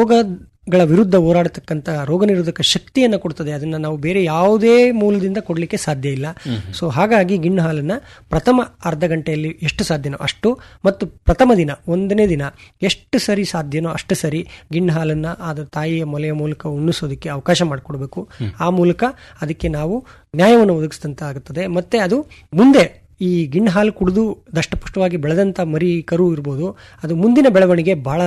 ರೋಗಗಳ ವಿರುದ್ಧ ಹೋರಾಡತಕ್ಕಂಥ ರೋಗ ನಿರೋಧಕ ಶಕ್ತಿಯನ್ನು ಕೊಡ್ತದೆ ಅದನ್ನ ನಾವು ಬೇರೆ ಯಾವುದೇ ಮೂಲದಿಂದ ಕೊಡಲಿಕ್ಕೆ ಸಾಧ್ಯ ಇಲ್ಲ ಸೊ ಹಾಗಾಗಿ ಗಿಣ್ಣು ಹಾಲನ್ನ ಪ್ರಥಮ ಅರ್ಧ ಗಂಟೆಯಲ್ಲಿ ಎಷ್ಟು ಸಾಧ್ಯನೋ ಅಷ್ಟು ಮತ್ತು ಪ್ರಥಮ ದಿನ ಒಂದನೇ ದಿನ ಎಷ್ಟು ಸರಿ ಸಾಧ್ಯನೋ ಅಷ್ಟು ಸರಿ ಗಿಣ್ಣು ಹಾಲನ್ನ ಅದರ ತಾಯಿಯ ಮೊಲೆಯ ಮೂಲಕ ಉಣ್ಣಿಸೋದಕ್ಕೆ ಅವಕಾಶ ಮಾಡಿಕೊಡ್ಬೇಕು ಆ ಮೂಲಕ ಅದಕ್ಕೆ ನಾವು ನ್ಯಾಯವನ್ನು ಒದಗಿಸಿದಂತ ಆಗುತ್ತದೆ ಮತ್ತೆ ಅದು ಮುಂದೆ ಈ ಗಿಣ್ಣು ಹಾಲು ಕುಡಿದು ದಷ್ಟಪುಷ್ಟವಾಗಿ ಬೆಳೆದಂತ ಮರಿ ಕರು ಇರ್ಬೋದು ಅದು ಮುಂದಿನ ಬೆಳವಣಿಗೆ ಬಹಳ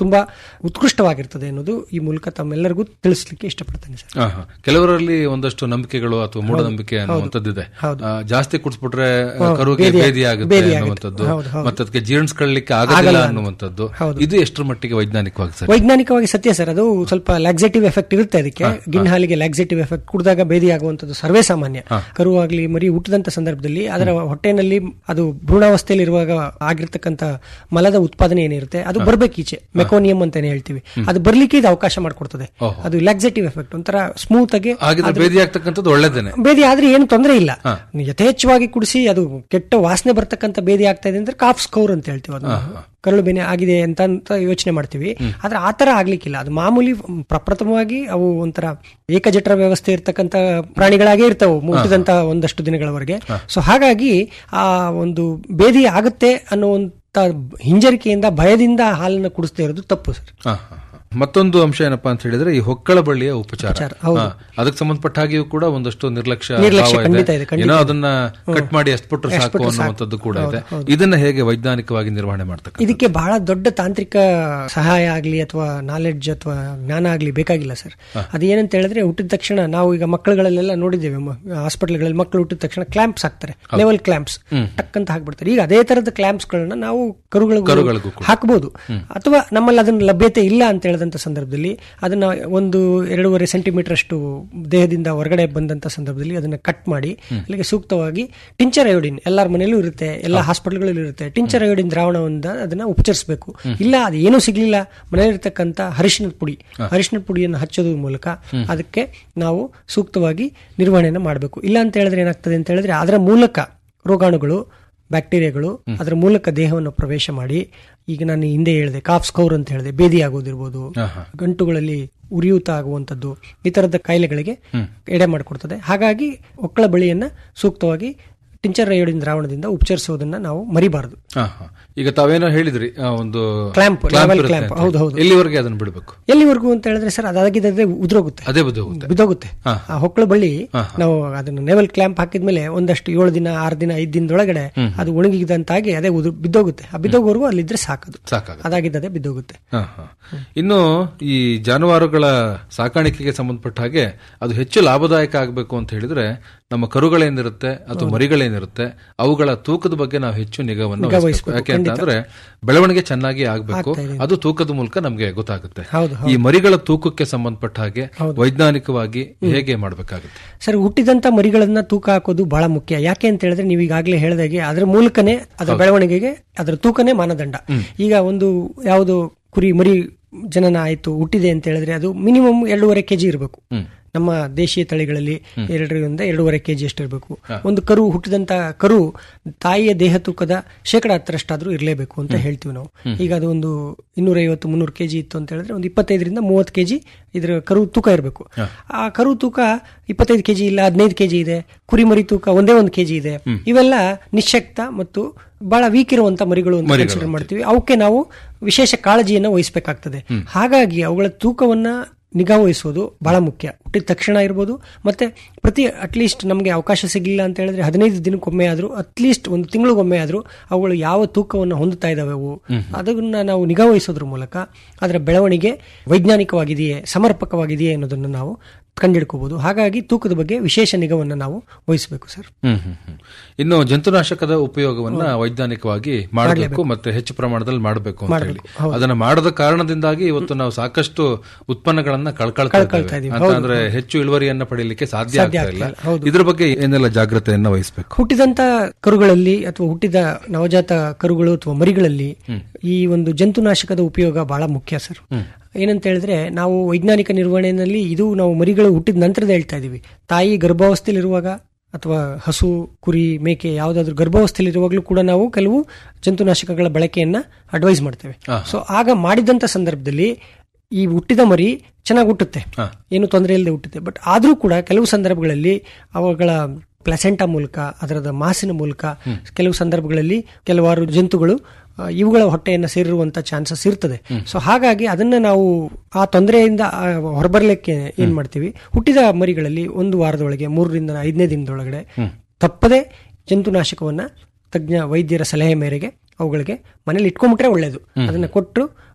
ತುಂಬಾ ಉತ್ಕೃಷ್ಟವಾಗಿರ್ತದೆ ಅನ್ನೋದು ಈ ಮೂಲಕ ತಮ್ಮೆಲ್ಲರಿಗೂ ತಿಳಿಸ್ಲಿಕ್ಕೆ ಇಷ್ಟಪಡ್ತೇನೆ ಸರ್ ಆ, ಹಾ. ಕೆಲವರಲ್ಲಿ ಒಂದಷ್ಟು ನಂಬಿಕೆಗಳು ಅಥವಾ ಮೂಢನಂಬಿಕೆ ಅನ್ನುವಂಥದ್ದಿದೆ ಹೌದು. ಆ, ಜಾಸ್ತಿ ಕುಡಿಸ್ಬಿಟ್ರೆ ಆ, ಹೌದು, ಕರುಗೆ ಬೇದಿ- ಬೇದಿ ಆಗುತ್ತೆ ಬೇದಿ ಆಗುತ್ತೆ. ಅನ್ನುವಂಥದ್ದು ಹೌದು, ಹೌದು. ಮತ್ತೆ ಅದಕ್ಕೆ ಜೀರ್ಣಿಸ್ಕೊಳ್ಳಿಕ್ಕೆ ಆಗೋದಿಲ್ಲ ಆಗಲ್ಲ ಅನ್ನುವಂಥದ್ದು ಹೌದು. ಇದು ಎಷ್ಟರ ಮಟ್ಟಿಗೆ ವೈಜ್ಞಾನಿಕವಾಗಿ ಸರಿ ವೈಜ್ಞಾನಿಕವಾಗಿ ಸತ್ಯ ಸರ್ ಅದು ಸ್ವಲ್ಪ ಲ್ಯಾಕ್ಸೇಟಿವ್ ಎಫೆಕ್ಟ್ ಇರುತ್ತೆ ಅದಕ್ಕೆ ಗಿಣ್ಣ ಹಾಲಿಗೆ ಲ್ಯಾಕ್ಸೇಟಿವ್ ಎಫೆಕ್ಟ್ ಕುಡಿದಾಗ ಬೇದಿ ಆಗುವಂತದ್ದು ಸರ್ವೇ ಸಾಮಾನ್ಯ ಕರು ಆಗ್ಲಿ ಮರಿ ಹುಟ್ಟಿದಂತ ಸಂದರ್ಭದಲ್ಲಿ ಅದರ ಹೊಟ್ಟೆನಲ್ಲಿ ಅದು ಭ್ರೂಣಾವಸ್ಥೆಯಲ್ಲಿ ಇರುವಾಗ ಆಗಿರ್ತಕ್ಕಂಥ ಮಲದ ಉತ್ಪಾದನೆ ಏನಿರುತ್ತೆ ಅದು ಬರ್ಬೇಕು ಈಚೆ ಮೆಕೋನಿಯಂ ಅಂತಾನೆ ಹೇಳ್ತೀವಿ ಅದು ಬರ್ಲಿಕ್ಕೆ ಇದು ಅವಕಾಶ ಮಾಡಿಕೊಡ್ತದೆ ಓಹೋ. ಅದು ಲ್ಯಾಕ್ಸೇಟಿವ್ ಎಫೆಕ್ಟ್ ಒಂಥರ ಸ್ಮೂತ್ ಆಗಿ ಹಾಗಿದ್ರೆ ಅದ್ರ- ಬೇದಿ ಆಗ್ತಕ್ಕಂಥದ್ದು ಒಳ್ಳೇದೇನೆ ಬೇದಿ ಆದ್ರೆ ಏನು ತೊಂದರೆ ಇಲ್ಲ ಯಥೇಚ್ಛವಾಗಿ ಕುಡಿಸಿ ಅದು ಕೆಟ್ಟ ವಾಸನೆ ಬರ್ತಕ್ಕಂಥ ಬೇದಿ ಆಗ್ತಾ ಇದೆ ಅಂದ್ರೆ ಕಾಫ್ ಸ್ಕೌರ್ ಅಂತ ಹೇಳ್ತೀವಿ ಅದನ್ನ ಕರಳು ಬೇನೆ ಆಗಿದೆ ಅಂತ ಅಂತ ಯೋಚನೆ ಮಾಡ್ತೀವಿ ಆದ್ರೆ ಆತರ ಆಗ್ಲಿಕ್ಕಿಲ್ಲ ಅದು ಮಾಮೂಲಿ ಮ್, ಪ್ರಪ್ರಥಮವಾಗಿ ಅವು ಒಂಥರ ಏಕಜಠರ ವ್ಯವಸ್ಥೆ ಇರ್ತಕ್ಕಂಥ ಪ್ರಾಣಿಗಳಾಗೇ ಇರ್ತಾವೆ ಮುಟ್ಟಿದಂತ ಒಂದಷ್ಟು ದಿನಗಳವರೆಗೆ ಸೊ ಹಾಗಾಗಿ ಆ ಒಂದು ಬೇದಿ ಆಗುತ್ತೆ ಅನ್ನುವಂತ ಹಿಂಜರಿಕೆಯಿಂದ ಭಯದಿಂದ ಹಾಲನ್ನು ಕುಡಿಸ್ತಾ ಇರೋದು ತಪ್ಪು ಸರ್ ಆ, ಹಾ, ಹಾ. ಮತ್ತೊಂದು ಅಂಶ ಏನಪ್ಪಾ ಅಂತ ಹೇಳಿದ್ರೆ ಈ ಹೊಕ್ಕಳ ಬಳ್ಳಿಯ ಉಪಚಾರ ಉಪಚಾರ, ಹೌದು. ಆ, ಅದಕ್ಕೆ ಸಂಬಂಧಪಟ್ಟ ಹಾಗೆಯೂ ಕೂಡ ಒಂದಷ್ಟು ನಿರ್ಲಕ್ಷ್ಯ ನಿರ್ಲಕ್ಷ್ಯ ಭಾವ ಖಂಡಿತ ಇದೆ, ಖಂಡಿತ ಏನೋ ಇದೆ. ಅದನ್ನ ಕಟ್ ಮಾಡಿ ಎಸ್ಬಿಟ್ರೆ ಎಷ್ಟ್ ಸಾಕು ಬಿಟ್ರೆ ಸಾಕು. ಅನ್ನುವಂಥದ್ದು ಕೂಡ ಇದೆ ಹೌದು, ಹೌದು. ಇದನ್ನ ಹೇಗೆ ವೈಜ್ಞಾನಿಕವಾಗಿ ನಿರ್ವಹಣೆ ಮಾಡ್ತಕ್ಕ ಇದಕ್ಕೆ ಬಹಳ ದೊಡ್ಡ ತಾಂತ್ರಿಕ ಸಹಾಯ ಆಗಲಿ ಅಥವಾ ನಾಲೆಡ್ಜ್ ಅಥವಾ ಜ್ಞಾನ ಆಗಲಿ ಬೇಕಾಗಿಲ್ಲ ಸರ್ ಅದೇನಂತ ಹೇಳಿದ್ರೆ ಹುಟ್ಟಿದ ತಕ್ಷಣ ನಾವು ಈಗ ಮಕ್ಕಳುಗಳಲ್ಲೆಲ್ಲ ನೋಡಿದ್ದೇವೆ ಹಾಸ್ಪಿಟಲ್ಗಳಲ್ಲಿ ಮಕ್ಕಳು ಹುಟ್ಟಿದ ತಕ್ಷಣ ಕ್ಲಾಂಪ್ಸ್ ಹಾಕ್ತಾರೆ ಲೆವೆಲ್ ಕ್ಲಾಂಪ್ಸ್ ಟಕ್ ಅಂತ ಹಾಕ್ಬಿಡ್ತಾರೆ ಈಗ ಅದೇ ತರದ ಕ್ಲಾಂಪ್ಸ್ ಗಳನ್ನ ನಾವು ಕರುಗಳಿಗೂ ಕರುಗಳಿಗೂ ಕೂಡ. ಹಾಕಬಹುದು ಅಥವಾ ನಮ್ಮಲ್ಲಿ ಅದನ್ನ ಲಭ್ಯತೆ ಇಲ್ಲ ಅಂತ ಹೇಳಿದಂತ ಸಂದರ್ಭದಲ್ಲಿ ಅದನ್ನ ಒಂದು ಎರಡೂವರೆ ಸೆಂಟಿಮೀಟರ್ ಅಷ್ಟು ದೇಹದಿಂದ ಹೊರಗಡೆ ಬಂದಂತ ಸಂದರ್ಭದಲ್ಲಿ ಅದನ್ನ ಕಟ್ ಮಾಡಿ ಅಲ್ಲಿಗೆ ಸೂಕ್ತವಾಗಿ ಟಿಂಚರ್ ಅಯೋಡಿನ್ ಎಲ್ಲರ ಮನೆಯಲ್ಲೂ ಇರುತ್ತೆ ಎಲ್ಲ ಹಾಸ್ಪಿಟಲ್ಗಳಲ್ಲೂ ಇರುತ್ತೆ ಟಿಂಚರ್ ಅಯೋಡಿನ್ ದ್ರಾವಣದಿಂದ ಅದನ್ನ ಉಪಚರಿಸಬೇಕು ಇಲ್ಲ ಅದು ಏನೂ ಸಿಗ್ಲಿಲ್ಲ ಮನೆಯಲ್ಲಿರ್ತಕ್ಕಂಥ ಅರಿಶಿಣದ ಪುಡಿ ಅರಿಶಿಣದ ಪುಡಿಯನ್ನು ಹಚ್ಚೋದ್ರ ಮೂಲಕ ಅದಕ್ಕೆ ನಾವು ಸೂಕ್ತವಾಗಿ ನಿರ್ವಹಣೆಯನ್ನು ಮಾಡಬೇಕು ಇಲ್ಲ ಅಂತ ಹೇಳಿದ್ರೆ ಏನಾಗ್ತದೆ ಅಂತ ಹೇಳಿದ್ರೆ ಅದರ ಮೂಲಕ ರೋಗಾಣುಗಳು ಬ್ಯಾಕ್ಟೀರಿಯಾಗಳು ಅದರ ಮೂಲಕ ದೇಹವನ್ನು ಪ್ರವೇಶ ಮಾಡಿ ಈಗ ನಾನು ಹಿಂದೆ ಹೇಳಿದೆ ಕಾಫ್ ಸ್ಕೌರ್ ಅಂತ ಹೇಳಿದೆ ಬೇದಿ ಆಗೋದಿರ್ಬೋದು ಗಂಟುಗಳಲ್ಲಿ ಉರಿಯೂತ ಆಗುವಂಥದ್ದು ಈ ತರದ ಕಾಯಿಲೆಗಳಿಗೆ ಎಡೆ ಮಾಡಿಕೊಡ್ತದೆ ಹಾಗಾಗಿ ಒಕ್ಕಳ ಬಳಿಯನ್ನ ಸೂಕ್ತವಾಗಿ ಟಿಂಚರ್ ಅಯೋಡಿನ್ ದ್ರಾವಣದಿಂದ ಉಪಚರಿಸುವುದನ್ನ ನಾವು ಮರಿಬಾರದು ಹಾ, ಹಾ. ಈಗ ತಾವೇನೋ ಹೇಳಿದ್ರಿ ಆ, ಒಂದು Clamp, clamp level ಇರುತ್ತೆ clamp. ಅಂತ. ಹೌದು, ಹೌದು. ಎಲ್ಲಿವರೆಗೆ ಅದನ್ನ ಬಿಡಬೇಕು ಎಲ್ಲಿವರೆಗೂ ಅಂತ ಹೇಳಿದ್ರೆ ಸರ್ ಅದಾಗಿದ್ದರೆ ಉದುರೋಗುತ್ತೆ ಅದೇ ಬುದ್ಧಿ ಹೋಗುತ್ತೆ ಬಿದ್ದೋಗುತ್ತೆ ಹಾ. ಆ ಹೊಕ್ಕಳ ಬಳ್ಳಿ ಹಾ, ನಾವು ಅದನ್ನು ನೆವಲ್ ಕ್ಲಾಂಪ್ ಹಾಕಿದ್ಮೇಲೆ ಒಂದಷ್ಟು ಏಳು ದಿನ ಆರು ದಿನ ಐದು ದಿನದೊಳಗಡೆ ಅದು ಒಣಗಿದಂತಾಗಿ ಅದೇ ಉದುರು ಬಿದ್ದೋಗುತ್ತೆ ಆ ಬಿದ್ದೋಗೋವರೆಗೂ ಅಲ್ಲಿದ್ರೆ ಸಾಕದು ಸಾಕಾಗುತ್ತೆ ಅದಾಗಿದ್ದದೆ ಬಿದ್ದೋಗುತ್ತೆ ಹಾ, ಹಾ. ಇನ್ನು ಈ ಜಾನುವಾರುಗಳ ಸಾಕಾಣಿಕೆಗೆ ಸಂಬಂಧಪಟ್ಟ ಹಾಗೆ ಅದು ಹೆಚ್ಚು ಲಾಭದಾಯಕ ಆಗಬೇಕು ಅಂತ ಹೇಳಿದ್ರೆ ನಮ್ಮ ಕರುಗಳೇನಿರುತ್ತೆ ಅಥವಾ ಮರಿಗಳೇನಿರುತ್ತೆ ಅವುಗಳ ತೂಕದ ಬಗ್ಗೆ ನಾವು ಹೆಚ್ಚು ನಿಗಾವನ್ನು ನಿಗಾ ವಹಿಸ್ಬೇಕು. ವಹಿಸ್ಬೇಕು, ಯಾಕೆ ಖಂಡಿತ. ಅಂತಂದ್ರೆ ಬೆಳವಣಿಗೆ ಚೆನ್ನಾಗಿ ಆಗ್ಬೇಕು ಆಗ್ತಾ ಇದೆ. ಅದು ತೂಕದ ಮೂಲಕ ನಮ್ಗೆ ಗೊತ್ತಾಗುತ್ತೆ ಹೌದು, ಈ ಮರಿಗಳ ತೂಕಕ್ಕೆ ಸಂಬಂಧಪಟ್ಟ ಹಾಗೆ ವೈಜ್ಞಾನಿಕವಾಗಿ ಹೇಗೆ ಮಾಡಬೇಕಾಗುತ್ತೆ ಸರ್ ಹುಟ್ಟಿದಂತ ಮರಿಗಳನ್ನ ತೂಕ ಹಾಕೋದು ಬಹಳ ಮುಖ್ಯ ಯಾಕೆ ಅಂತ ಹೇಳಿದ್ರೆ ನೀವು ಈಗಾಗಲೇ ಹೇಳಿದಾಗೆ ಅದರ ಮೂಲಕನೇ ಅದರ ಬೆಳವಣಿಗೆಗೆ ಅದರ ತೂಕನೇ ಮಾನದಂಡ ಈಗ ಒಂದು ಯಾವುದು ಕುರಿ ಮರಿ ಜನನ ಆಯ್ತು ಹುಟ್ಟಿದೆ ಅಂತ ಹೇಳಿದ್ರೆ ಅದು ಮಿನಿಮಮ್ ಎರಡೂವರೆ ಕೆಜಿ ಇರಬೇಕು ನಮ್ಮ ದೇಶೀಯ ತಳಿಗಳಲ್ಲಿ ಎರಡರಿಂದ ಎರಡೂವರೆ ಕೆಜಿ ಅಷ್ಟು ಇರಬೇಕು ಒಂದು ಕರು ಹುಟ್ಟಿದಂತ ಕರು ತಾಯಿಯ ದೇಹ ತೂಕದ ಶೇಕಡ ಹತ್ತರಷ್ಟಾದ್ರೂ ಇರಲೇಬೇಕು ಅಂತ ಹೇಳ್ತೀವಿ ನಾವು ಈಗ ಅದು ಒಂದು ಇನ್ನೂರ ಐವತ್ತು ಮುನ್ನೂರು ಕೆಜಿ ಇತ್ತು ಅಂತ ಹೇಳಿದ್ರೆ ಒಂದು ಇಪ್ಪತ್ತೈದರಿಂದ ಮೂವತ್ತು ಕೆಜಿ ಇದರ ಕರು ತೂಕ ಇರಬೇಕು ಆ ಕರು ತೂಕ ಇಪ್ಪತ್ತೈದು ಕೆಜಿ ಇಲ್ಲ ಹದಿನೈದು ಕೆಜಿ ಇದೆ ಕುರಿ ಮರಿ ತೂಕ ಒಂದೇ ಒಂದು ಕೆಜಿ ಇದೆ ಇವೆಲ್ಲ ನಿಶಕ್ತ ಮತ್ತು ಬಹಳ ವೀಕ್ ಇರುವಂತ ಮರಿಗಳು ಅಂತ ಮರಿಗಳು ಕನ್ಸಿಡರ್ ಮಾಡ್ತೀವಿ ಅವಕ್ಕೆ ನಾವು ವಿಶೇಷ ಕಾಳಜಿಯನ್ನ ವಹಿಸಬೇಕಾಗ್ತದೆ ಹಾಗಾಗಿ ಅವುಗಳ ತೂಕವನ್ನ ನಿಗಾ ವಹಿಸೋದು ಬಹಳ ಮುಖ್ಯ ಹುಟ್ಟಿದ ತಕ್ಷಣ ಇರ್ಬೋದು ಮತ್ತೆ ಪ್ರತಿ ಅಟ್ಲೀಸ್ಟ್ ನಮಗೆ ಅವಕಾಶ ಸಿಗಲಿಲ್ಲ ಅಂತ ಹೇಳಿದ್ರೆ ಹದಿನೈದು ದಿನಕ್ಕೊಮ್ಮೆ ಆದ್ರೂ ಅಟ್ಲೀಸ್ಟ್ ಒಂದು ತಿಂಗಳಿಗೊಮ್ಮೆ ಆದ್ರೂ ಅವುಗಳು ಯಾವ ತೂಕವನ್ನು ಹೊಂದುತ್ತಾ ಇದಾವೆ ಅವು ಅದನ್ನ ನಾವು ನಿಗಾ ವಹಿಸೋದ್ರ ಮೂಲಕ ಅದರ ಬೆಳವಣಿಗೆ ವೈಜ್ಞಾನಿಕವಾಗಿದೆಯೇ ಸಮರ್ಪಕವಾಗಿದೆಯೇ ಅನ್ನೋದನ್ನು ನಾವು ಕಂಡಿಡ್ಕೋಬಹುದು ಹಾಗಾಗಿ ತೂಕದ ಬಗ್ಗೆ ವಿಶೇಷ ನಿಗಾವನ್ನು ನಾವು ವಹಿಸಬೇಕು ಸರ್ ಹ್ಮ್ ಹ್ಮ್ ಹ್ಮ್. ಇನ್ನು ಜಂತುನಾಶಕದ ಉಪಯೋಗವನ್ನ ವೈಜ್ಞಾನಿಕವಾಗಿ ಮಾಡಬೇಕು ಮತ್ತೆ ಹೆಚ್ಚು ಪ್ರಮಾಣದಲ್ಲಿ ಮಾಡಬೇಕು ಅಂತ ಹೇಳಿ ಅದನ್ನ ಮಾಡದ ಕಾರಣದಿಂದಾಗಿ ಇವತ್ತು ನಾವು ಸಾಕಷ್ಟು ಉತ್ಪನ್ನಗಳನ್ನ ಕಳ್ಕೊಳ್ತಾ ಕಳ್ಕೊಳ್ತಾ ಇದ್ದೇವೆ ಇದೀವಿ. ಅಂತ ಅಂದ್ರೆ ಹೆಚ್ಚು ಇಳುವರಿಯನ್ನ ಪಡೆಯಲಿಕ್ಕೆ ಸಾಧ್ಯ ಸಾಧ್ಯ ಆಗ್ತಾ ಇಲ್ಲ ಆಗ್ತಾ ಇಲ್ಲ. ಹೌದು. ಇದ್ರ ಬಗ್ಗೆ ಏನೆಲ್ಲ ಜಾಗ್ರತೆಯನ್ನ ವಹಿಸಬೇಕು ಹುಟ್ಟಿದಂತ ಕರುಗಳಲ್ಲಿ ಅಥವಾ ಹುಟ್ಟಿದ ನವಜಾತ ಕರುಗಳು ಅಥವಾ ಮರಿಗಳಲ್ಲಿ ಈ ಒಂದು ಜಂತುನಾಶಕದ ಉಪಯೋಗ ಬಹಳ ಮುಖ್ಯ ಸರ್ ಏನಂತ ಹೇಳಿದ್ರೆ ನಾವು ವೈಜ್ಞಾನಿಕ ನಿರ್ವಹಣೆಯಲ್ಲಿ ಇದು ನಾವು ಮರಿಗಳು ಹುಟ್ಟಿದ ನಂತರದ ಹೇಳ್ತಾ ಇದೀವಿ ತಾಯಿ ಗರ್ಭಾವಸ್ಥೆಯಲ್ಲಿರುವಾಗ ಅಥವಾ ಹಸು ಕುರಿ ಮೇಕೆ ಯಾವುದಾದ್ರೂ ಗರ್ಭಾವಸ್ಥೆಯಲ್ಲಿರುವಾಗಲೂ ಕೂಡ ನಾವು ಕೆಲವು ಜಂತುನಾಶಕಗಳ ಬಳಕೆಯನ್ನ ಅಡ್ವೈಸ್ ಮಾಡ್ತೇವೆ ಸೊ ಆಗ ಮಾಡಿದಂತ ಸಂದರ್ಭದಲ್ಲಿ ಈ ಹುಟ್ಟಿದ ಮರಿ ಚೆನ್ನಾಗಿ ಹುಟ್ಟುತ್ತೆ ಏನು ತೊಂದರೆ ಇಲ್ಲದೆ ಹುಟ್ಟುತ್ತೆ ಬಟ್ ಆದ್ರೂ ಕೂಡ ಕೆಲವು ಸಂದರ್ಭಗಳಲ್ಲಿ ಅವುಗಳ ಪ್ಲೆಸೆಂಟಾ ಮೂಲಕ ಅದರದ ಮಾಸಿನ ಮೂಲಕ ಕೆಲವು ಸಂದರ್ಭಗಳಲ್ಲಿ ಕೆಲವಾರು ಜಂತುಗಳು ಆ, ಇವುಗಳ ಹೊಟ್ಟೆಯನ್ನು ಸೇರಿರುವಂತ ಚಾನ್ಸಸ್ ಇರ್ತದೆ ಸೊ ಹಾಗಾಗಿ ಅದನ್ನ ನಾವು ಆ ತೊಂದರೆಯಿಂದ ಆ, ಹೊರಬರ್ಲಿಕ್ಕೆ ಏನ್ ಮಾಡ್ತೀವಿ ಹುಟ್ಟಿದ ಮರಿಗಳಲ್ಲಿ ಒಂದು ವಾರದೊಳಗೆ ಮೂರರಿಂದ ಐದನೇ ದಿನದೊಳಗಡೆ ತಪ್ಪದೆ ಜಂತುನಾಶಕವನ್ನ ತಜ್ಞ ವೈದ್ಯರ ಸಲಹೆ ಮೇರೆಗೆ ಅವುಗಳಿಗೆ ಮನೇಲಿ ಇಟ್ಕೊಂಡ್ಬಿಟ್ರೆ ಒಳ್ಳೇದು ಅದನ್ನ ಕೊಟ್ಟು